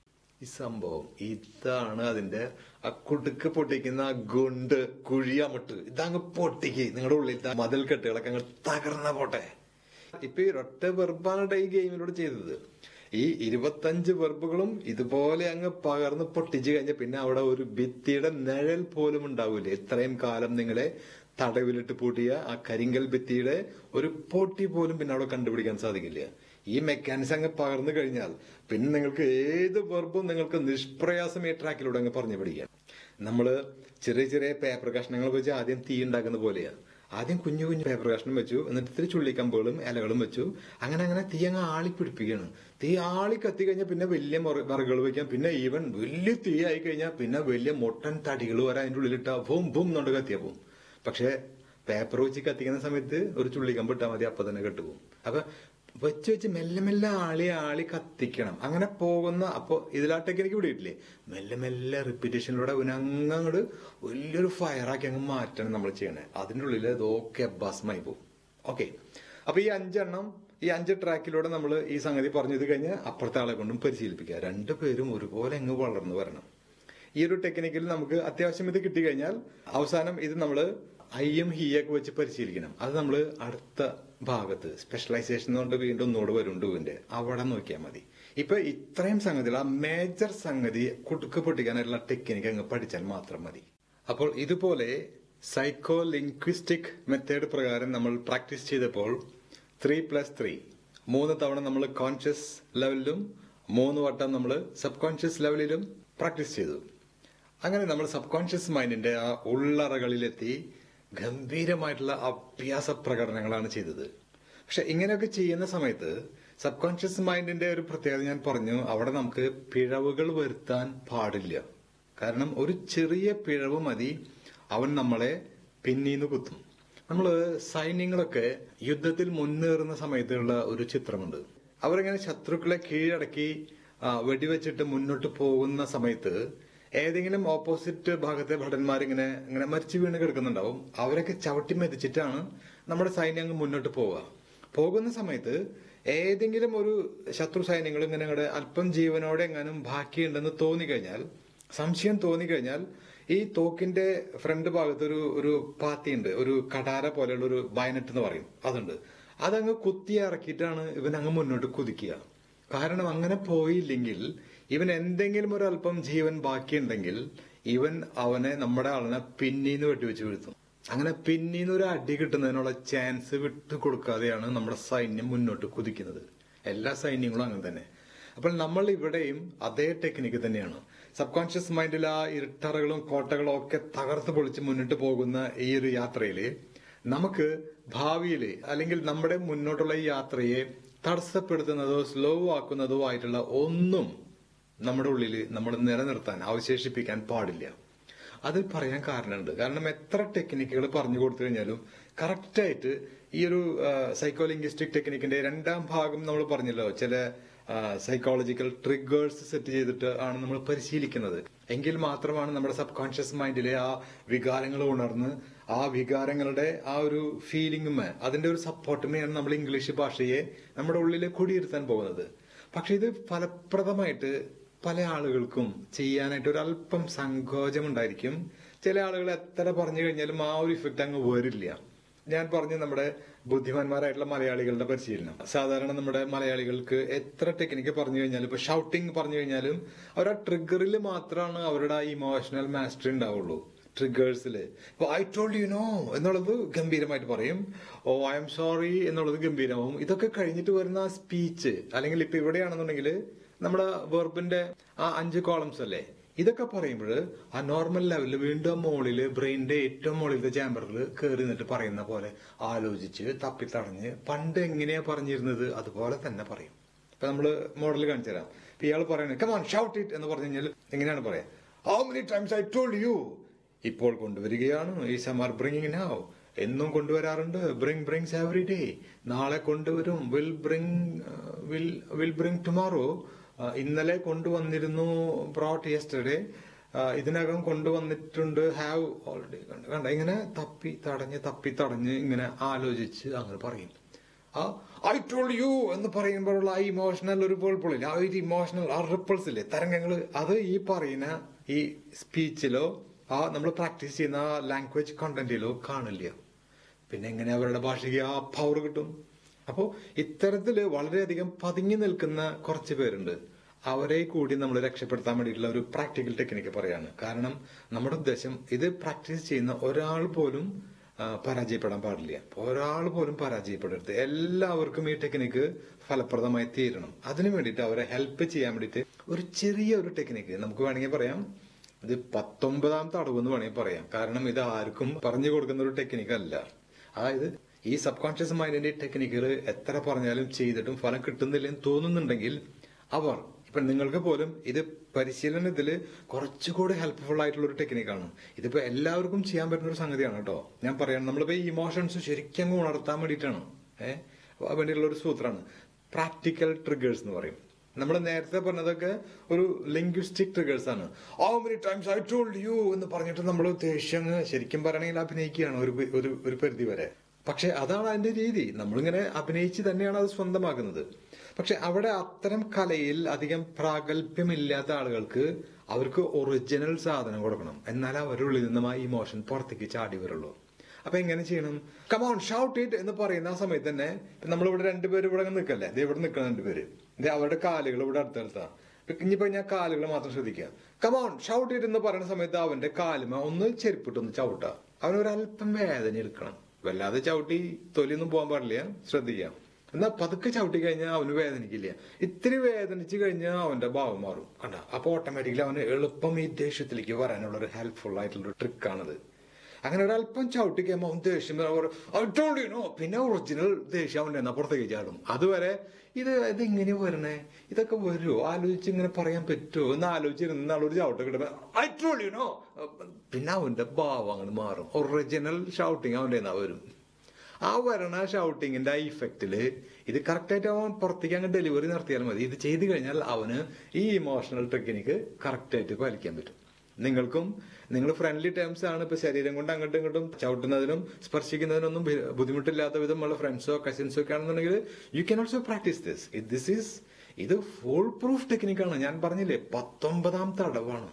ഈ സംഭവം ഇതാണ് അതിന്റെ ആ കുടുക്ക് പൊട്ടിക്കുന്ന ആ ഗുണ്ട് കുഴിയാമിട്ട് ഇതങ്ങ് പൊട്ടിക്ക് നിങ്ങളുടെ ഉള്ളിൽ മതിൽ കെട്ടുകളൊക്കെ അങ്ങ് തകർന്ന പോട്ടെ ഇപ്പൊ ഈ ഒറ്റ വെർബാണ് ഈ ഗെയിമിലൂടെ ചെയ്തത് ഈ ഇരുപത്തഞ്ച് വെർബുകളും ഇതുപോലെ അങ്ങ് പകർന്ന് പൊട്ടിച്ചു കഴിഞ്ഞാൽ പിന്നെ അവിടെ ഒരു ഭിത്തിയുടെ നിഴൽ പോലും ഉണ്ടാവില്ല ഇത്രയും കാലം നിങ്ങളെ തടവിലിട്ട് പൂട്ടിയ ആ കരിങ്കൽ ഭിത്തിയുടെ ഒരു പൊട്ടി പോലും പിന്നെ അവിടെ കണ്ടുപിടിക്കാൻ സാധിക്കില്ല ഈ മെക്കാനിസം അങ്ങ് പകർന്നു കഴിഞ്ഞാൽ പിന്നെ നിങ്ങൾക്ക് ഏത് വെർബും നിങ്ങൾക്ക് നിഷ്പ്രയാസം ഈ ട്രാക്കിലൂടെ അങ്ങ് പറഞ്ഞു പിടിക്കാം നമ്മള് ചെറിയ ചെറിയ പേപ്പർ കഷ്ണങ്ങൾ വെച്ച് ആദ്യം തീ ഉണ്ടാക്കുന്ന പോലെയാ ആദ്യം കുഞ്ഞു കുഞ്ഞു പേപ്പർ കഷ്ണം വെച്ചു എന്നിട്ട് ഇത്തിരി ചുള്ളിക്കമ്പുകളും ഇലകളും വെച്ചു അങ്ങനെ അങ്ങനെ തീ അങ്ങ് ആളി പിടിപ്പിക്കുകയാണ് തീ ആളി കത്തി കഴിഞ്ഞാൽ പിന്നെ വലിയ വിറകുകൾ വെക്കാം പിന്നെ ഈവൻ വലിയ തീ ആയി കഴിഞ്ഞാൽ പിന്നെ വലിയ മൊട്ടൻ തടികൾ വരെ അതിന്റെ ഉള്ളിലിട്ട ഭൂം ഭൂം എന്നുകൊണ്ട് കത്തിയാ പോകും പക്ഷെ പേപ്പർ വെച്ച് കത്തിക്കുന്ന സമയത്ത് ഒരു ചുള്ളിക്കമ്പ് ഇട്ടാൽ മതി അപ്പൊ തന്നെ കെട്ടുപോകും അപ്പൊ വെച്ച് വെച്ച് മെല്ലെ മെല്ലെ ആളി ആളി കത്തിക്കണം അങ്ങനെ പോകുന്ന അപ്പൊ ഇതിലാ ടെക്നിക്ക് പിടിയിട്ടില്ലേ മെല്ലെ മെല്ലെ റിപ്പീറ്റേഷനിലൂടെ അങ്ങോട്ട് വലിയൊരു ഫയറാക്കി അങ്ങ് മാറ്റണം നമ്മൾ ചെയ്യണേ അതിന്റെ ഉള്ളിൽ ഇതൊക്കെ ഭസ്മായി പോകും ഓക്കെ അപ്പൊ ഈ അഞ്ചെണ്ണം ഈ അഞ്ച് ട്രാക്കിലൂടെ നമ്മൾ ഈ സംഗതി പറഞ്ഞത് കഴിഞ്ഞ് അപ്പുറത്തെ ആളെ കൊണ്ടും പരിശീലിപ്പിക്കുക രണ്ടുപേരും ഒരുപോലെ അങ്ങ് വളർന്നു വരണം ഈ ഒരു ടെക്നിക്കിൽ നമുക്ക് അത്യാവശ്യം ഇത് കിട്ടിക്കഴിഞ്ഞാൽ അവസാനം ഇത് നമ്മൾ ഐയും ഹീയൊക്കെ വെച്ച് പരിശീലിക്കണം അത് നമ്മൾ അടുത്ത ഭാഗത്ത് സ്പെഷ്യലൈസേഷൻ കൊണ്ട് വീണ്ടും ഒന്നുകൂടെ വരും ഡുവിന്റെ അവിടെ നോക്കിയാൽ മതി ഇപ്പൊ ഇത്രയും സംഗതികൾ ആ മേജർ സംഗതി കുടുക്ക് പൊട്ടിക്കാനായിട്ടുള്ള ടെക്നിക്ക് അങ്ങ് പഠിച്ചാൽ മാത്രം മതി അപ്പോൾ ഇതുപോലെ സൈക്കോ ലിംഗ്വിസ്റ്റിക് മെത്തേഡ് പ്രകാരം നമ്മൾ പ്രാക്ടീസ് ചെയ്തപ്പോൾ ത്രീ പ്ലസ് ത്രീ മൂന്ന് തവണ നമ്മൾ കോൺഷ്യസ് ലെവലിലും മൂന്ന് വട്ടം നമ്മൾ സബ് കോൺഷ്യസ് ലെവലിലും പ്രാക്ടീസ് ചെയ്തു അങ്ങനെ നമ്മൾ സബ് കോൺഷ്യസ് മൈൻഡിന്റെ ആ ഉള്ളറകളിലെത്തി ഗംഭീരമായിട്ടുള്ള അഭ്യാസ പ്രകടനങ്ങളാണ് ചെയ്തത് പക്ഷെ ഇങ്ങനെയൊക്കെ ചെയ്യുന്ന സമയത്ത് സബ് കോൺഷ്യസ് മൈൻഡിന്റെ ഒരു പ്രത്യേകത ഞാൻ പറഞ്ഞു അവിടെ നമുക്ക് പിഴവുകൾ വരുത്താൻ പാടില്ല കാരണം ഒരു ചെറിയ പിഴവ് മതി അവൻ നമ്മളെ പിന്നീന്ന് കുത്തും നമ്മള് സൈന്യങ്ങളൊക്കെ യുദ്ധത്തിൽ മുന്നേറുന്ന സമയത്തുള്ള ഒരു ചിത്രമുണ്ട് അവരിങ്ങനെ ശത്രുക്കളെ കീഴടക്കി വെടിവെച്ചിട്ട് മുന്നോട്ട് പോകുന്ന സമയത്ത് ഏതെങ്കിലും ഓപ്പോസിറ്റ് ഭാഗത്തെ ഭടന്മാരിങ്ങനെ ഇങ്ങനെ മരിച്ചു വീണ് കിടക്കുന്നുണ്ടാവും അവരൊക്കെ ചവിട്ടി മെതിച്ചിട്ടാണ് നമ്മുടെ സൈന്യം അങ്ങ് മുന്നോട്ട് പോവുക പോകുന്ന സമയത്ത് ഏതെങ്കിലും ഒരു ശത്രു സൈന്യങ്ങൾ ഇങ്ങനെ ഇങ്ങടെ അല്പം ജീവനോടെ എങ്ങാനും ബാക്കിയുണ്ടെന്ന് തോന്നിക്കഴിഞ്ഞാൽ സംശയം തോന്നിക്കഴിഞ്ഞാൽ ഈ തോക്കിന്റെ ഫ്രണ്ട് ഭാഗത്ത് ഒരു ഒരു പാത്തിയുണ്ട് ഒരു കടാര പോലെയുള്ള ഒരു ബയനറ്റ് എന്ന് പറയും അതുണ്ട് അതങ്ങ് കുത്തി ഇറക്കിയിട്ടാണ് ഇവൻ അങ്ങ് മുന്നോട്ട് കുതിക്കുക കാരണം അങ്ങനെ പോയില്ലെങ്കിൽ ഇവൻ എന്തെങ്കിലും ഒരു അല്പം ജീവൻ ബാക്കിയുണ്ടെങ്കിൽ ഇവൻ അവനെ നമ്മുടെ ആളിനെ പിന്നീന്ന് വെട്ടിവെച്ച് വീഴ്ത്തും അങ്ങനെ പിന്നീന്ന് ഒരു അടി കിട്ടുന്നതിനുള്ള ചാൻസ് വിട്ടു കൊടുക്കാതെയാണ് നമ്മുടെ സൈന്യം മുന്നോട്ട് കുതിക്കുന്നത് എല്ലാ സൈന്യങ്ങളും അങ്ങനെ തന്നെ അപ്പോൾ നമ്മൾ ഇവിടെയും അതേ ടെക്നിക്ക് തന്നെയാണ് സബ് കോൺഷ്യസ് മൈൻഡിൽ ആ ഇരുട്ടറകളും കോട്ടകളും ഒക്കെ തകർത്ത് പൊളിച്ച് മുന്നിട്ട് പോകുന്ന ഈ ഒരു യാത്രയില് നമുക്ക് ഭാവിയിൽ അല്ലെങ്കിൽ നമ്മുടെ മുന്നോട്ടുള്ള ഈ യാത്രയെ തടസ്സപ്പെടുത്തുന്നതോ സ്ലോ ആക്കുന്നതോ ആയിട്ടുള്ള ഒന്നും നമ്മുടെ ഉള്ളിൽ നമ്മൾ നിലനിർത്താൻ അവശേഷിപ്പിക്കാൻ പാടില്ല അത് പറയാൻ കാരണമുണ്ട് കാരണം എത്ര ടെക്നിക്കുകൾ പറഞ്ഞു കൊടുത്തു കഴിഞ്ഞാലും കറക്റ്റായിട്ട് ഈ ഒരു സൈക്കോലിംഗ്വിസ്റ്റിക് ടെക്നിക്കിന്റെ രണ്ടാം ഭാഗം നമ്മൾ പറഞ്ഞല്ലോ ചില സൈക്കോളജിക്കൽ ട്രിഗേഴ്സ് സെറ്റ് ചെയ്തിട്ട് ആണ് നമ്മൾ പരിശീലിക്കുന്നത് എങ്കിൽ മാത്രമാണ് നമ്മുടെ സബ് കോൺഷ്യസ് മൈൻഡിലെ ആ വികാരങ്ങൾ ഉണർന്ന് ആ വികാരങ്ങളുടെ ആ ഒരു ഫീലിംഗുമേ അതിന്റെ ഒരു സപ്പോർട്ടുമേയാണ് നമ്മൾ ഇംഗ്ലീഷ് ഭാഷയെ നമ്മുടെ ഉള്ളിൽ കുടിയിരുത്താൻ പോകുന്നത് പക്ഷെ ഇത് ഫലപ്രദമായിട്ട് പല ആളുകൾക്കും ചെയ്യാനായിട്ട് ഒരു അല്പം സങ്കോചം ഉണ്ടായിരിക്കും ചില ആളുകൾ എത്ര പറഞ്ഞു കഴിഞ്ഞാലും ആ ഒരു ഇഫക്റ്റ് അങ്ങ് വരില്ല ഞാൻ പറഞ്ഞു നമ്മുടെ ബുദ്ധിമാന്മാരായിട്ടുള്ള മലയാളികളുടെ പരിശീലനം സാധാരണ നമ്മുടെ മലയാളികൾക്ക് എത്ര ടെക്നിക്ക് പറഞ്ഞു കഴിഞ്ഞാലും ഇപ്പൊ ഷൗട്ടിങ് പറഞ്ഞു കഴിഞ്ഞാലും അവർ ആ ട്രിഗറിൽ മാത്രമാണ് അവരുടെ ആ ഇമോഷണൽ മാസ്റ്ററി ഉണ്ടാവുള്ളൂ ട്രിഗേഴ്സിൽ ഇപ്പൊ ഐ ടോൾഡ് യു നോ എന്നുള്ളത് ഗംഭീരമായിട്ട് പറയും ഓ ഐ എം സോറി എന്നുള്ളത് ഗംഭീരമാവും ഇതൊക്കെ കഴിഞ്ഞിട്ട് വരുന്ന ആ സ്പീച്ച് അല്ലെങ്കിൽ ഇപ്പൊ ഇവിടെയാണെന്നുണ്ടെങ്കിൽ നമ്മുടെ വെർബിന്റെ ആ അഞ്ച് കോളംസ് അല്ലേ ഇതൊക്കെ പറയുമ്പോൾ ആ നോർമൽ ലെവലിൽ വീണ്ടും മോളില് ബ്രെയിനിന്റെ ഏറ്റവും മുകളിലത്തെ ചാമ്പറിൽ കയറി നിന്നിട്ട് പറയുന്ന പോലെ ആലോചിച്ച് തപ്പിത്തടഞ്ഞ് പണ്ട് എങ്ങനെയാ പറഞ്ഞിരുന്നത് അതുപോലെ തന്നെ പറയും ഇപ്പൊ നമ്മള് മോഡൽ കാണിച്ചു തരാം ഇപ്പൊ ഇയാൾ പറയുന്നത് കമാൻ ഷൗട്ട് ഇറ്റ് എന്ന് പറഞ്ഞു കഴിഞ്ഞാൽ എങ്ങനെയാണ് പറയാ how many times I told you ഇപ്പോൾ കൊണ്ടുവരികയാണ് ഈ സമ്മർ ബ്രിങ്ങിങ് നൗ എന്നും കൊണ്ടുവരാറുണ്ട് ബ്രിങ് ബ്രിങ്സ് എവറി ഡേ നാളെ കൊണ്ടുവരും will bring will will bring tomorrow ഇന്നലെ കൊണ്ടുവന്നിരുന്നു ബ്രോട്ട് യെസ്റ്റർഡേ ഇതിനകം കൊണ്ടുവന്നിട്ടുണ്ട് ഹാവ് ഓൾറെഡി കണ്ട ഇങ്ങനെ തപ്പി തടഞ്ഞ് തപ്പി തടഞ്ഞ് ഇങ്ങനെ ആലോചിച്ച് അങ്ങനെ പറയും ആ ഐ ടോൾഡ് യു എന്ന് പറയുമ്പോഴുള്ള ആ ഇമോഷണൽ ഒരു പൊളിപ്പൊളില്ല ആ ഒരു ഇമോഷണൽ ആ റിപ്പിൾസ് ഇല്ലേ തരംഗങ്ങൾ അത് ഈ പറയുന്ന ഈ സ്പീച്ചിലോ ആ നമ്മൾ പ്രാക്ടീസ് ചെയ്യുന്ന ആ ലാംഗ്വേജ് കണ്ടന്റിലോ കാണില്ല പിന്നെ എങ്ങനെ അവരുടെ ഭാഷയ്ക്ക് ആ പവർ കിട്ടും അപ്പോ ഇത്തരത്തില് വളരെയധികം പതുങ്ങി നിൽക്കുന്ന കുറച്ച് പേരുണ്ട് അവരെ കൂടി നമ്മൾ രക്ഷപ്പെടുത്താൻ വേണ്ടിയിട്ടുള്ള ഒരു പ്രാക്ടിക്കൽ ടെക്നിക്ക് പറയാണ് കാരണം നമ്മുടെ ഉദ്ദേശം ഇത് പ്രാക്ടീസ് ചെയ്യുന്ന ഒരാൾ പോലും ആ, പരാജയപ്പെടാൻ പാടില്ല ഒരാൾ പോലും പരാജയപ്പെടരുത് എല്ലാവർക്കും ഈ ടെക്നിക്ക് ഫലപ്രദമായി തീരണം അതിനു വേണ്ടിയിട്ട് അവരെ ഹെൽപ്പ് ചെയ്യാൻ വേണ്ടിയിട്ട് ഒരു ചെറിയ ഒരു ടെക്നിക്ക് നമുക്ക് വേണമെങ്കിൽ പറയാം ഇത് പത്തൊമ്പതാമത്തെ അടവ് എന്ന് വേണമെങ്കിൽ പറയാം കാരണം ഇത് ആർക്കും പറഞ്ഞു കൊടുക്കുന്ന ഒരു ടെക്നിക്ക് അല്ല അതായത് ഈ സബ് കോൺഷ്യസ് മൈൻഡിന്റെ ടെക്നിക്കുകൾ എത്ര പറഞ്ഞാലും ചെയ്തിട്ടും ഫലം കിട്ടുന്നില്ലെന്ന് തോന്നുന്നുണ്ടെങ്കിൽ അവർ ഇപ്പൊ നിങ്ങൾക്ക് പോലും ഇത് പരിശീലനത്തിൽ കുറച്ചുകൂടി ഹെൽപ്ഫുൾ ആയിട്ടുള്ള ഒരു ടെക്നിക്കാണ് ഇതിപ്പോ എല്ലാവർക്കും ചെയ്യാൻ പറ്റുന്ന ഒരു സംഗതിയാണ് കേട്ടോ ഞാൻ പറയാം നമ്മളിപ്പോ ഈ ഇമോഷൻസ് ശരിക്കും അങ്ങ് ഉണർത്താൻ വേണ്ടിയിട്ടാണ് ഏഹ് വേണ്ടിയുള്ള ഒരു സൂത്രമാണ് പ്രാക്ടിക്കൽ ട്രിഗേഴ്സ് എന്ന് പറയും നമ്മൾ നേരത്തെ പറഞ്ഞതൊക്കെ ഒരു ലിംഗ്വിസ്റ്റിക് ട്രിഗേഴ്സ് ആണ് oh many times I told you എന്ന് പറഞ്ഞിട്ട് നമ്മൾ ദേഷ്യം അങ്ങ് ശരിക്കും പറയണമെങ്കിൽ അഭിനയിക്കുകയാണ് ഒരു ഒരു ഒരു പരിധി വരെ പക്ഷെ അതാണ് അതിന്റെ രീതി നമ്മളിങ്ങനെ അഭിനയിച്ച് തന്നെയാണ് അത് സ്വന്തമാക്കുന്നത് പക്ഷെ അവിടെ അത്തരം കലയിൽ അധികം പ്രാഗൽഭ്യമില്ലാത്ത ആളുകൾക്ക് അവർക്ക് ഒറിജിനൽ സാധനം കൊടുക്കണം എന്നാലേ അവരുടെ ഉള്ളിൽ നിന്നും ആ ഇമോഷൻ പുറത്തേക്ക് ചാടി വരുള്ളൂ അപ്പൊ എങ്ങനെ ചെയ്യണം കമോൺ ഷൗട്ട് ഇറ്റ് എന്ന് പറയുന്ന ആ സമയത്ത് തന്നെ നമ്മളിവിടെ രണ്ടുപേര് ഇവിടെ നിൽക്കല്ലേ ഇത് ഇവിടെ നിൽക്കുന്ന രണ്ടുപേര് ഇത് അവരുടെ കാലുകൾ ഇവിടെ അടുത്തടുത്താ ഇനിയിപ്പോ ഞാൻ കാലുകൾ മാത്രം ശ്രദ്ധിക്കുക കമോൺ ഷൗട്ട് ഇറ്റ് എന്ന് പറയുന്ന സമയത്ത് അവന്റെ കാലുമ ഒന്ന് ചെരുപ്പിട്ടൊന്ന് ചവിട്ടുക അവനൊരല്പം വേദന എടുക്കണം വല്ലാതെ ചവിട്ടി തൊലിയൊന്നും പോകാൻ പാടില്ല ശ്രദ്ധിക്കാം എന്നാ പതുക്കെ ചവിട്ടി കഴിഞ്ഞാൽ അവന് വേദനിക്കില്ല ഇത്തിരി വേദനിച്ചു കഴിഞ്ഞാൽ അവന്റെ ഭാവം മാറും കണ്ട അപ്പൊ ഓട്ടോമാറ്റിക്കലി അവന് എളുപ്പം ഈ ദേഷ്യത്തിലേക്ക് വരാനുള്ള ഒരു ഹെൽപ്ഫുൾ ആയിട്ടുള്ള ഒരു ട്രിക്കാണിത് അങ്ങനെ ഒരല്പം ചവിട്ടി കഴിയുമ്പോൾ അവൻ ദേഷ്യം വരും. അവർ ഔട്ടോണ്ടിനോ പിന്നെ ഒറിജിനൽ ദേഷ്യം അവന്റെ എന്നാ പുറത്തേക്ക് ചാടും അതുവരെ ഇത് ഇതെങ്ങനെ വരണേ ഇതൊക്കെ വരുമോ ആലോചിച്ച് ഇങ്ങനെ പറയാൻ പറ്റുമോ എന്ന് ആലോചിച്ചിരുന്ന ആളൊരു ചവിട്ട് കിട്ടുമ്പോ ഐ ടോൾഡ് യു നോ പിന്നെ അവന്റെ ഭാവം അങ്ങോട്ട് മാറും ഒറിജിനൽ ഷൗട്ടിങ് അവന്റെ എന്നാ വരും ആ വരണ ഷൗട്ടിങ്ങിന്റെ ആ ഇഫക്റ്റില് ഇത് കറക്റ്റായിട്ട് അവൻ പുറത്തേക്ക് അങ്ങ് ഡെലിവറി നടത്തിയാൽ മതി ഇത് ചെയ്തു കഴിഞ്ഞാൽ അവന് ഈ ഇമോഷണൽ ടെക്നിക്ക് കറക്റ്റായിട്ട് പാലിക്കാൻ പറ്റും നിങ്ങൾക്കും നിങ്ങൾ ഫ്രണ്ട്ലി ടേംസ് ആണ് ഇപ്പൊ ശരീരം കൊണ്ട് അങ്ങോട്ടും ഇങ്ങോട്ടും ചവിട്ടുന്നതിനും സ്പർശിക്കുന്നതിനൊന്നും ബി- ബുദ്ധിമുട്ടില്ലാത്ത വിധമുള്ള ഫ്രണ്ട്സോ കസിൻസോ ഒക്കെ ആണെന്നുണ്ടെങ്കിൽ you can also practise this this is ഇത് ഫുൾ പ്രൂഫ് ടെക്നിക്കാണ് ഞാൻ പറഞ്ഞില്ലേ പത്തൊമ്പതാം തടവാണ്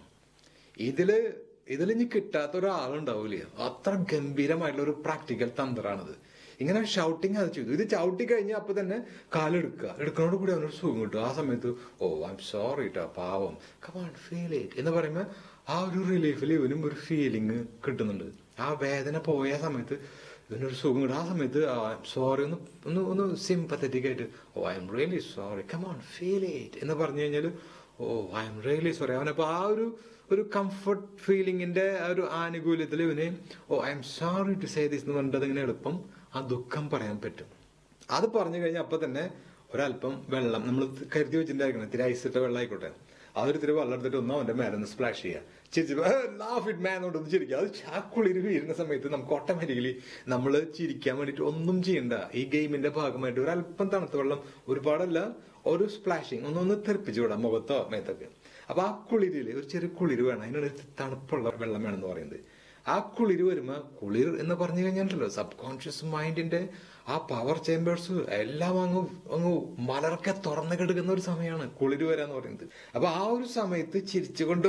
ഇതില് ഇതിൽ ഇനി കിട്ടാത്ത ഒരാളുണ്ടാവില്ല അത്ര ഗംഭീരമായിട്ടുള്ള ഒരു പ്രാക്ടിക്കൽ തന്ത്രമാണിത് ഇങ്ങനെ ഷൗട്ടിങ് അത് ചെയ്തു ഇത് ചവിട്ടി കഴിഞ്ഞാൽ അപ്പൊ തന്നെ കാലെടുക്കുക എടുക്കുന്നതോട് കൂടി അവനൊരു സുഖം കിട്ടും ആ സമയത്ത് ഓ ഐ എം സോറി ട്ടോ പാവം കമാൺ ഫീൽ ഇറ്റ് എന്ന് പറയുമ്പോൾ ആ ഒരു റിലീഫിൽ ഇവനും ഒരു ഫീലിംഗ് കിട്ടുന്നുണ്ട് ആ വേദന പോയ സമയത്ത് ഇവനൊരു സുഖം കിട്ടും ആ സമയത്ത് സോറി ഒന്ന് ഒന്ന് ഒന്ന് സിമ്പത്തറ്റിക് ആയിട്ട് oh I am really sorry come on feel it എന്ന് പറഞ്ഞു കഴിഞ്ഞാൽ oh I am really sorry അവനപ്പോ ആ ഒരു ഒരു കംഫർട്ട് ഫീലിംഗിന്റെ ആ ഒരു ആനുകൂല്യത്തിൽ ഇവന് oh I M sorry to say this എന്ന് പറഞ്ഞിട്ട് ഇങ്ങനെ എളുപ്പം ആ ദുഃഖം പറയാൻ പറ്റും അത് പറഞ്ഞു കഴിഞ്ഞാൽ അപ്പൊ തന്നെ ഒരല്പം വെള്ളം നമ്മൾ കരുതി വെച്ചിട്ടുണ്ടായിരിക്കണം ഇത്തിരി ഐസിട്ട വെള്ളം ആയിക്കോട്ടെ അതൊരു ഇത്തിരി വെള്ളം എടുത്തിട്ട് ഒന്നും അവന്റെ മേലെ ഒന്ന് സ്പ്ലാഷ് ചെയ്യുക ചിരിച്ചു ലാഫ് ഇറ്റ് മാൻ കൊണ്ട് ഒന്ന് ചിരിക്കുക അത് ചാക്കുളിര് വീഴുന്ന സമയത്ത് നമുക്ക് ഓട്ടോമാറ്റിക്കലി നമ്മൾ ചിരിക്കാൻ വേണ്ടിട്ട് ഒന്നും ചെയ്യണ്ട ഈ ഗെയിമിന്റെ ഭാഗമായിട്ട് ഒരു അല്പം തണുത്ത വെള്ളം ഒരുപാടല്ല ഒരു സ്പ്ലാഷിങ് ഒന്നൊന്ന് തെറിപ്പിച്ചു വിടാം മുഖത്തോ മേത്തൊക്കെ അപ്പൊ ആ കുളിരില് ഒരു ചെറിയ കുളിര് വേണം അതിനുള്ള ഒരു തണുപ്പുള്ള വെള്ളം വേണമെന്ന് പറയുന്നത് ആ കുളിര് വരുമ്പോ കുളിർ എന്ന് പറഞ്ഞു കഴിഞ്ഞാലല്ലോ സബ് കോൺഷ്യസ് മൈൻഡിന്റെ ആ പവർ ചേമ്പേഴ്സ് എല്ലാം അങ്ങ് അങ്ങ് മലർക്കെ തുറന്നു കിടക്കുന്ന ഒരു സമയമാണ് കുളിര് വരാന്ന് പറയുന്നത് അപ്പൊ ആ ഒരു സമയത്ത് ചിരിച്ചുകൊണ്ട്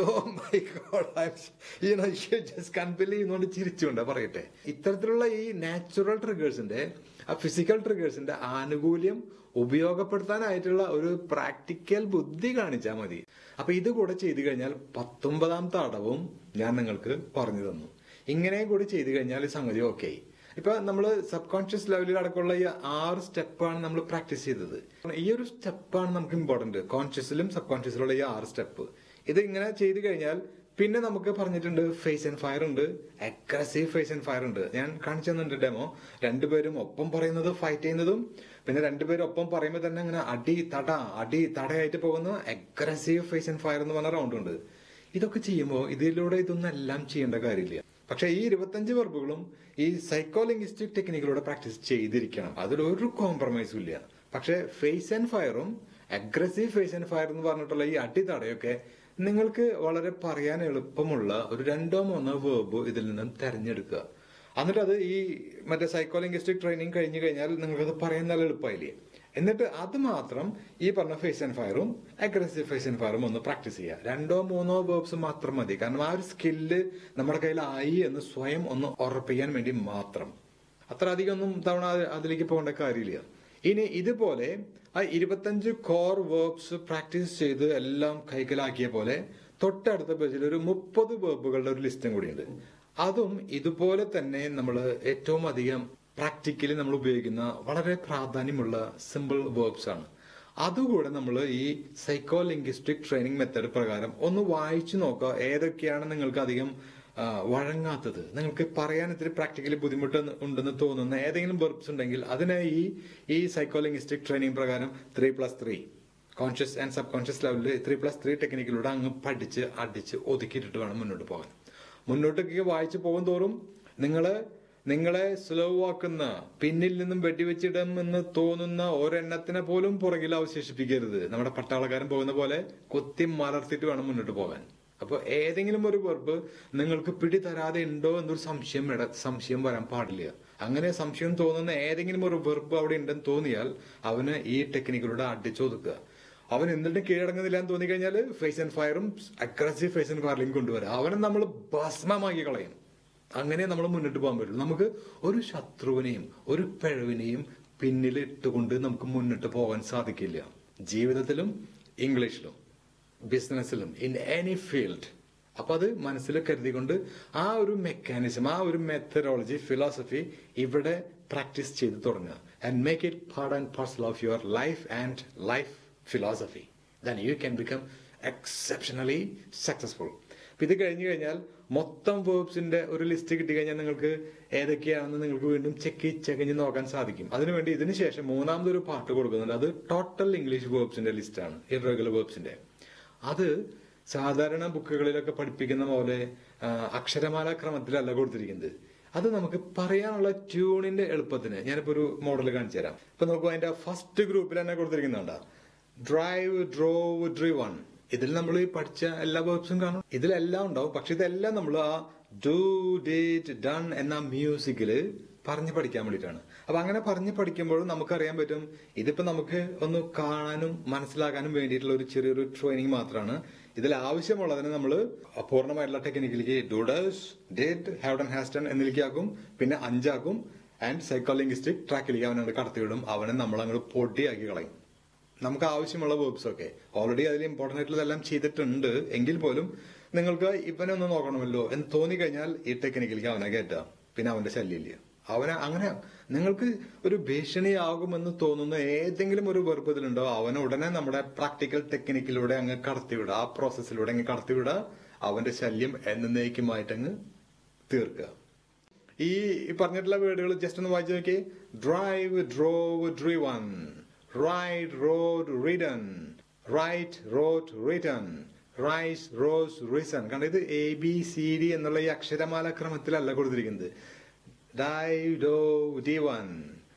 ജസ്റ്റ് കൺപിൽ ചെയ്യുന്നോണ്ട് ചിരിച്ചുകൊണ്ട് പറയട്ടെ ഇത്തരത്തിലുള്ള ഈ നാച്ചുറൽ ട്രിഗേഴ്സിന്റെ ആ ഫിസിക്കൽ ട്രിഗേഴ്സിന്റെ ആനുകൂല്യം ഉപയോഗപ്പെടുത്താനായിട്ടുള്ള ഒരു പ്രാക്ടിക്കൽ ബുദ്ധി കാണിച്ചാൽ മതി അപ്പൊ ഇത് കൂടെ ചെയ്തു കഴിഞ്ഞാൽ പത്തൊമ്പതാമത്തെ അടവും ഞാൻ നിങ്ങൾക്ക് പറഞ്ഞു തന്നു ഇങ്ങനെ കൂടി ചെയ്തു കഴിഞ്ഞാൽ ഈ സംഗതി ഓക്കെ ഇപ്പൊ നമ്മൾ സബ് കോൺഷ്യസ് ലെവലിൽ അടക്കമുള്ള ഈ ആറ് സ്റ്റെപ്പാണ് നമ്മൾ പ്രാക്ടീസ് ചെയ്തത് ഈ ഒരു സ്റ്റെപ്പാണ് നമുക്ക് ഇമ്പോർട്ടന്റ് കോൺഷ്യസിലും സബ് കോൺഷ്യസിലുള്ള ഈ ആറ് സ്റ്റെപ്പ് ഇത് ഇങ്ങനെ ചെയ്തു കഴിഞ്ഞാൽ പിന്നെ നമുക്ക് പറഞ്ഞിട്ടുണ്ട് ഫേസ് ആൻഡ് ഫയർ ഉണ്ട് അഗ്രസീവ് ഫേസ് ആൻഡ് ഫയർ ഉണ്ട് ഞാൻ കാണിച്ചു തന്നിട്ടുണ്ട് ഡെമോ രണ്ടുപേരും ഒപ്പം പറയുന്നത് ഫൈറ്റ് ചെയ്യുന്നതും പിന്നെ രണ്ടുപേരും ഒപ്പം പറയുമ്പോൾ തന്നെ അങ്ങനെ അടി തട അടി തടയായിട്ട് പോകുന്ന അഗ്രസീവ് ഫേസ് ആൻഡ് ഫയർ എന്ന് പറഞ്ഞ റൗണ്ട് ഉണ്ട് ഇതൊക്കെ ചെയ്യുമ്പോൾ ഇതിലൂടെ ഇതൊന്നും എല്ലാം ചെയ്യേണ്ട കാര്യമില്ല പക്ഷെ ഈ ഇരുപത്തഞ്ച് വെർബുകളും ഈ സൈക്കോലിംഗിസ്റ്റിക് ടെക്നിക്കിലൂടെ പ്രാക്ടീസ് ചെയ്തിരിക്കണം അതിലൊരു കോംപ്രമൈസും ഇല്ല പക്ഷെ ഫേസ് ആൻഡ് ഫയറും അഗ്രസീവ് ഫേസ് ആൻഡ് ഫയർ എന്ന് പറഞ്ഞിട്ടുള്ള ഈ അടി തടയൊക്കെ നിങ്ങൾക്ക് വളരെ പറയാൻ എളുപ്പമുള്ള ഒരു രണ്ടോ മൂന്നോ വേർബ് ഇതിൽ നിന്നും തെരഞ്ഞെടുക്കുക എന്നിട്ട് അത് ഈ മറ്റേ സൈക്കോലിംഗിസ്റ്റിക് ട്രെയിനിങ് കഴിഞ്ഞു കഴിഞ്ഞാൽ നിങ്ങൾക്കത് പറയാൻ നല്ല എളുപ്പമായില്ലേ എന്നിട്ട് അത് മാത്രം ഈ പറഞ്ഞ ഫേസ് ആൻഡ് ഫയറും അഗ്രസീവ് ഫേസ് ആൻഡ് ഫയറും ഒന്ന് പ്രാക്ടീസ് ചെയ്യുക രണ്ടോ മൂന്നോ വേർബ്സ് മാത്രം മതി കാരണം ആ ഒരു സ്കില്ല് നമ്മുടെ കയ്യിലായി എന്ന് സ്വയം ഒന്ന് ഉറപ്പിക്കാൻ വേണ്ടി മാത്രം അത്ര അധികം ഒന്നും തവണ അതിലേക്ക് പോകേണ്ട കാര്യമില്ല ഇനി ഇതുപോലെ ആ ഇരുപത്തഞ്ച് കോർ വേർബ്സ് പ്രാക്ടീസ് ചെയ്ത് എല്ലാം കൈക്കലാക്കിയ പോലെ തൊട്ടടുത്ത പേജിൽ ഒരു മുപ്പത് വേർബുകളുടെ ഒരു ലിസ്റ്റും കൂടിയുണ്ട് അതും ഇതുപോലെ തന്നെ നമ്മൾ ഏറ്റവും അധികം പ്രാക്ടിക്കലി നമ്മൾ ഉപയോഗിക്കുന്ന വളരെ പ്രാധാന്യമുള്ള സിമ്പിൾ വേർബ്സ് ആണ് അതുകൂടെ നമ്മൾ ഈ സൈക്കോ ലിംഗ്വിസ്റ്റിക് ട്രെയിനിങ് മെത്തേഡ് പ്രകാരം ഒന്ന് വായിച്ചു നോക്കുക ഏതൊക്കെയാണ് നിങ്ങൾക്ക് അധികം വഴങ്ങാത്തത് നിങ്ങൾക്ക് പറയാൻ ഇത്തിരി പ്രാക്ടിക്കലി ബുദ്ധിമുട്ട് ഉണ്ടെന്ന് തോന്നുന്ന ഏതെങ്കിലും വെർബ്സ് ഉണ്ടെങ്കിൽ അതിനെ ഈ ഈ സൈക്കോ ലിംഗ്വിസ്റ്റിക് ട്രെയിനിങ് പ്രകാരം three plus three conscious and subconscious ലെവലിൽ ത്രീ പ്ലസ് ത്രീ ടെക്നിക്കിലൂടെ അങ്ങ് പഠിച്ച് അടിച്ച് ഒതുക്കിയിട്ടിട്ട് വേണം മുന്നോട്ട് പോകാൻ മുന്നോട്ടേക്ക് വായിച്ചു പോകും തോറും നിങ്ങള് നിങ്ങളെ സ്ലോ ആക്കുന്ന പിന്നിൽ നിന്നും വെടിവെച്ചിടും എന്ന് തോന്നുന്ന ഒരെണ്ണത്തിനെ പോലും പുറകിൽ അവശേഷിപ്പിക്കരുത് നമ്മുടെ പട്ടാളക്കാരൻ പോകുന്ന പോലെ കൊത്തി മലർത്തിട്ട് വേണം മുന്നോട്ട് പോകാൻ അപ്പൊ ഏതെങ്കിലും ഒരു വെർബ് നിങ്ങൾക്ക് പിടി തരാതെ ഉണ്ടോ എന്നൊരു സംശയം സംശയം വരാൻ പാടില്ല അങ്ങനെ സംശയം തോന്നുന്ന ഏതെങ്കിലും ഒരു വെർബ് അവിടെ ഉണ്ടെന്ന് തോന്നിയാൽ അവന് ഈ ടെക്നിക്കിലൂടെ അടിച്ചൊതുക്കുക അവൻ എന്തിനും കീഴടങ്ങുന്നില്ല എന്ന് തോന്നിക്കഴിഞ്ഞാൽ ഫേസ് ആൻഡ് ഫയറും അഗ്രസീവ് ഫേസ് ആൻഡ് ഫയറിലും കൊണ്ടുവരാം അവനെ നമ്മൾ ഭസ്മമാക്കി കളയും അങ്ങനെ നമ്മൾ മുന്നോട്ട് പോകാൻ പറ്റുള്ളൂ നമുക്ക് ഒരു ശത്രുവിനെയും ഒരു പിഴവിനെയും പിന്നിൽ ഇട്ടുകൊണ്ട് നമുക്ക് മുന്നോട്ട് പോകാൻ സാധിക്കില്ല ജീവിതത്തിലും ഇംഗ്ലീഷിലും ബിസിനസ്സിലും ഇൻ എനി ഫീൽഡ് അപ്പൊ അത് മനസ്സിൽ കരുതിക്കൊണ്ട് ആ ഒരു മെക്കാനിസം ആ ഒരു മെത്തഡോളജി ഫിലോസഫി ഇവിടെ പ്രാക്ടീസ് ചെയ്ത് തുടങ്ങുക and make it part and parcel of your life and life philosophy then you can become exceptionally successful ഇത് കഴിഞ്ഞു കഴിഞ്ഞാൽ മൊത്തം വേർബ്സിന്റെ ഒരു ലിസ്റ്റ് കിട്ടിക്കഴിഞ്ഞാൽ നിങ്ങൾക്ക് ഏതൊക്കെയാണെന്ന് നിങ്ങൾക്ക് വീണ്ടും ചെക്ക് ചെകഞ്ഞ് നോക്കാൻ സാധിക്കും അതിനുവേണ്ടി ഇതിന് ശേഷം മൂന്നാമതൊരു പാർട്ട് കൊടുക്കുന്നുണ്ട് അത് ടോട്ടൽ ഇംഗ്ലീഷ് വേർബ്സിന്റെ ലിസ്റ്റാണ് ഇറഗുലർ വേർബ്സിന്റെ അത് സാധാരണ ബുക്കുകളിലൊക്കെ പഠിപ്പിക്കുന്ന പോലെ അക്ഷരമാല ക്രമത്തിലല്ല കൊടുത്തിരിക്കുന്നത് അത് നമുക്ക് പറയാനുള്ള ട്യൂണിന്റെ എളുപ്പത്തിന് ഞാനിപ്പോ ഒരു മോഡൽ കാണിച്ചു തരാം ഇപ്പൊ നോക്കൂ അതിന്റെ ഫസ്റ്റ് ഗ്രൂപ്പിൽ തന്നെ കൊടുത്തിരിക്കുന്നുണ്ടാ ഡ്രൈവ് ഡ്രോവ് ഡ്രിവൺ ഇതിൽ നമ്മൾ ഈ പഠിച്ച എല്ലാ വേർബ്സും കാണും ഇതിലെല്ലാം ഉണ്ടാവും പക്ഷെ ഇതെല്ലാം നമ്മൾ ആ ഡു ഡിറ്റ് ഡൺ എന്ന മ്യൂസിക്കില് പറഞ്ഞു പഠിക്കാൻ വേണ്ടിയിട്ടാണ് അപ്പൊ അങ്ങനെ പറഞ്ഞു പഠിക്കുമ്പോഴും നമുക്കറിയാൻ പറ്റും ഇതിപ്പോ നമുക്ക് ഒന്ന് കാണാനും മനസ്സിലാക്കാനും വേണ്ടിയിട്ടുള്ള ഒരു ചെറിയൊരു ട്രെയിനിങ് മാത്രമാണ് ഇതിൽ ആവശ്യമുള്ളതിന് നമ്മൾ പൂർണ്ണമായിട്ടുള്ള ടെക്നിക്കിലേക്ക് do does did have done has done എന്നിലേക്ക് ആക്കും പിന്നെ അഞ്ചാക്കും ആൻഡ് സൈക്കോലിംഗിസ്റ്റിക് ട്രാക്കിലേക്ക് അവനോട് കടത്തിവിടും അവനെ നമ്മൾ അങ്ങോട്ട് പൊടിയാക്കി കളയും നമുക്ക് ആവശ്യമുള്ള വേർബ്സ് ഒക്കെ ഓൾറെഡി അതിൽ ഇമ്പോർട്ടന്റ് ആയിട്ടുള്ളതെല്ലാം ചെയ്തിട്ടുണ്ട് എങ്കിൽ പോലും നിങ്ങൾക്ക് ഇവനെ ഒന്ന് നോക്കണമല്ലോ എന്ന് തോന്നിക്കഴിഞ്ഞാൽ ഈ ടെക്നിക്കിലേക്ക് അവനെ കയറ്റാം പിന്നെ അവന്റെ ശല്യമില്ല അവനെ അങ്ങനെ നിങ്ങൾക്ക് ഒരു ഭീഷണിയാകുമെന്ന് തോന്നുന്ന ഏതെങ്കിലും ഒരു വെറുപ്പ് ഇതിലുണ്ടോ അവനെ ഉടനെ നമ്മുടെ പ്രാക്ടിക്കൽ ടെക്നിക്കിലൂടെ അങ്ങ് കടത്തിവിടുക ആ പ്രോസസ്സിലൂടെ അങ്ങ് കടത്തിവിടുക അവന്റെ ശല്യം എന്നേക്കുമായിട്ട് അങ്ങ് തീർക്കുക ഈ പറഞ്ഞിട്ടുള്ള വേർഡുകൾ ജസ്റ്റ് ഒന്ന് വായിച്ചു നോക്കി drive drove driven ride rode ridden write wrote written rise rose risen കാരണം ഇത് എ ബി സി ഡി എന്നുള്ള ഈ അക്ഷരമാല ക്രമത്തിലല്ല കൊടുത്തിരിക്കുന്നത് drive drove driven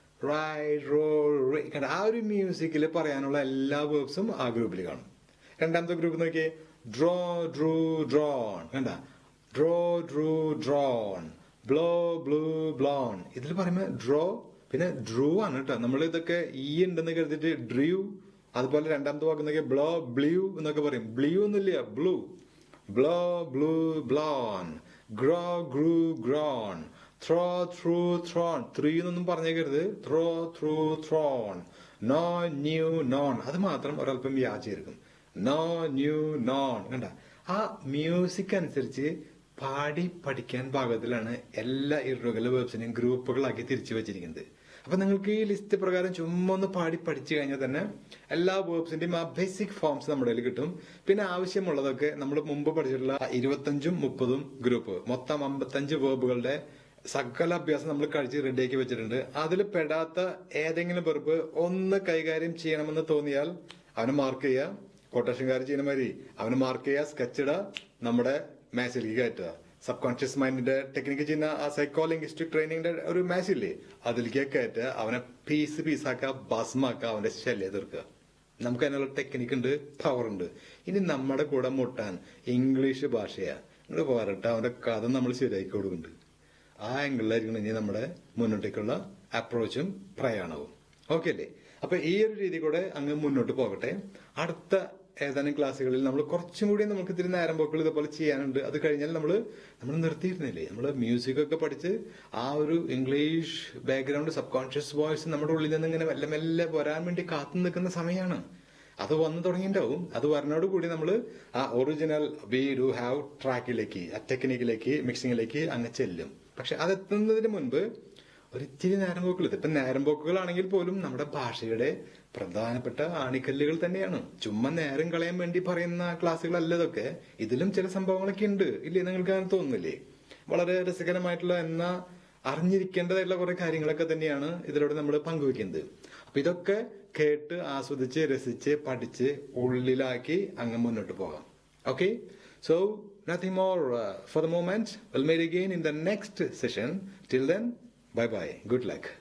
ride rode കണ്ട ആ ഒരു മ്യൂസിക്കിൽ പറയാനുള്ള എല്ലാ വേർബ്സും ആ ഗ്രൂപ്പിൽ കാണും രണ്ടാമത്തെ ഗ്രൂപ്പ് നോക്കിയേ ഡ്രോ ഡ്രൂ ഡ്രോൺ കണ്ട draw drew drawn blow blew blown ഇതിൽ പറയുമ്പോ ഡ്രോ പിന്നെ ഡ്രൂ ആണ് കേട്ടോ നമ്മൾ ഇതൊക്കെ ഈ ഉണ്ടെന്ന് കരുതിട്ട് ഡ്രൂ അതുപോലെ രണ്ടാമത്തെ വാക്കുന്നൊക്കെ ബ്ലോ ബ്ലൂ എന്നൊക്കെ പറയും ബ്ലൂ ഒന്നുമില്ല blew blow blew blown grow grew grown throw threw thrown three എന്നൊന്നും പറഞ്ഞേക്കരുത് throw threw thrown know knew known അത് മാത്രം ഒരല്പം വ്യാജീർക്കും നോ ന്യൂ നോൺ കണ്ട ആ മ്യൂസിക് അനുസരിച്ച് പാടി പഠിക്കാൻ പാകത്തിലാണ് എല്ലാ ഇറഗുലർ വേർബ്സിനെയും ഗ്രൂപ്പുകളാക്കി തിരിച്ചു വെച്ചിരിക്കുന്നത് അപ്പൊ നിങ്ങൾക്ക് ഈ ലിസ്റ്റ് പ്രകാരം ചുമ്മാ ഒന്ന് പാടി പഠിച്ചു കഴിഞ്ഞാൽ തന്നെ എല്ലാ വേർബ്സിന്റെയും ആ ബേസിക് ഫോംസ് നമ്മുടെ കയ്യിൽ കിട്ടും പിന്നെ ആവശ്യമുള്ളതൊക്കെ നമ്മൾ മുമ്പ് പഠിച്ചിട്ടുള്ള ഇരുപത്തഞ്ചും മുപ്പതും ഗ്രൂപ്പ് മൊത്തം അമ്പത്തഞ്ച് വേർബുകളുടെ സകല അഭ്യാസം നമ്മൾ കഴിച്ച് റെഡിയാക്കി വെച്ചിട്ടുണ്ട് അതിൽ പെടാത്ത ഏതെങ്കിലും വെറുപ്പ് ഒന്ന് കൈകാര്യം ചെയ്യണമെന്ന് തോന്നിയാൽ അവന് മാർക്ക് ചെയ്യുക കൊട്ടേഷൻകാർ ചെയ്യുന്ന മാതിരി അവന് മാർക്ക് ചെയ്യുക സ്കെച്ച് ഇടുക നമ്മുടെ മാച്ചിലേക്ക് കയറ്റുക സബ് കോൺഷ്യസ് മൈൻഡിന്റെ ടെക്നിക്ക് ചെയ്യുന്ന ആ സൈക്കോ ലിംഗ്വിസ്റ്റിക് ട്രെയിനിങ്ങിന്റെ ഒരു മാച്ച് ഇല്ലേ അതിലേക്ക് കയറ്റുക അവനെ പീസ് പീസാക്കുക ഭസ്മാക്കുക അവന്റെ ശല്യം തീർക്കുക നമുക്ക് അതിനുള്ള ടെക്നിക്ക് ഉണ്ട് പവർ ഉണ്ട് ഇനി നമ്മുടെ കൂടെ മുട്ടാൻ ഇംഗ്ലീഷ് ഭാഷയാ നിങ്ങൾ പോരട്ടെ അവന്റെ കഥ നമ്മൾ ശരിയാക്കി കൊടുക്കുന്നുണ്ട് ആ ആംഗിളിലായിരിക്കണം ഇനി നമ്മുടെ മുന്നോട്ടേക്കുള്ള അപ്രോച്ചും പ്രയാണവും ഓക്കെ അല്ലേ അപ്പൊ ഈ ഒരു രീതി കൂടെ അങ്ങ് മുന്നോട്ട് പോകട്ടെ അടുത്ത ഏതാനും ക്ലാസ്സുകളിൽ നമ്മൾ കുറച്ചും കൂടി നമുക്ക് ഇത്തിരി നേരം പോക്കുകൾ ഇതുപോലെ ചെയ്യാനുണ്ട് അത് കഴിഞ്ഞാൽ നമ്മൾ നമ്മൾ നിർത്തിയിരുന്നില്ലേ നമ്മൾ മ്യൂസിക് ഒക്കെ പഠിച്ച് ആ ഒരു English background subconscious voice നമ്മുടെ ഉള്ളിൽ നിന്ന് ഇങ്ങനെ മെല്ലെ മെല്ലെ വരാൻ വേണ്ടി കാത്തു നിൽക്കുന്ന സമയമാണ് അത് വന്നു തുടങ്ങിയിട്ടുണ്ടാവും അത് വരണോട് കൂടി നമ്മൾ ആ ഒറിജിനൽ വി ഡു ഹാവ് ട്രാക്കിലേക്ക് ആ ടെക്നിക്കിലേക്ക് മിക്സിങ്ങിലേക്ക് അങ്ങ് ചെല്ലും പക്ഷെ അതെത്തുന്നതിന് മുൻപ് ഒരിച്ചിരി നേരം പോക്കുകൾ ഇപ്പൊ നേരം പോക്കുകളാണെങ്കിൽ പോലും നമ്മുടെ ഭാഷയുടെ പ്രധാനപ്പെട്ട ആണിക്കല്ലുകൾ തന്നെയാണ് ചുമ്മാ നേരം കളയാൻ വേണ്ടി പറയുന്ന ക്ലാസ്സുകളല്ല ഇതൊക്കെ ഇതിലും ചില സംഭവങ്ങളൊക്കെ ഉണ്ട് ഇല്ലേ നിങ്ങൾക്ക് അങ്ങനെ തോന്നുന്നില്ലേ വളരെ രസകരമായിട്ടുള്ള എന്ന അറിഞ്ഞിരിക്കേണ്ടതായിട്ടുള്ള കുറെ കാര്യങ്ങളൊക്കെ തന്നെയാണ് ഇതിലൂടെ നമ്മൾ പങ്കുവെക്കുന്നത് അപ്പൊ ഇതൊക്കെ കേട്ട് ആസ്വദിച്ച് രസിച്ച് പഠിച്ച് ഉള്ളിലാക്കി അങ്ങ് മുന്നോട്ട് പോകാം okay so nothing more uh, for the moment we'll meet again in the next session till then bye bye good luck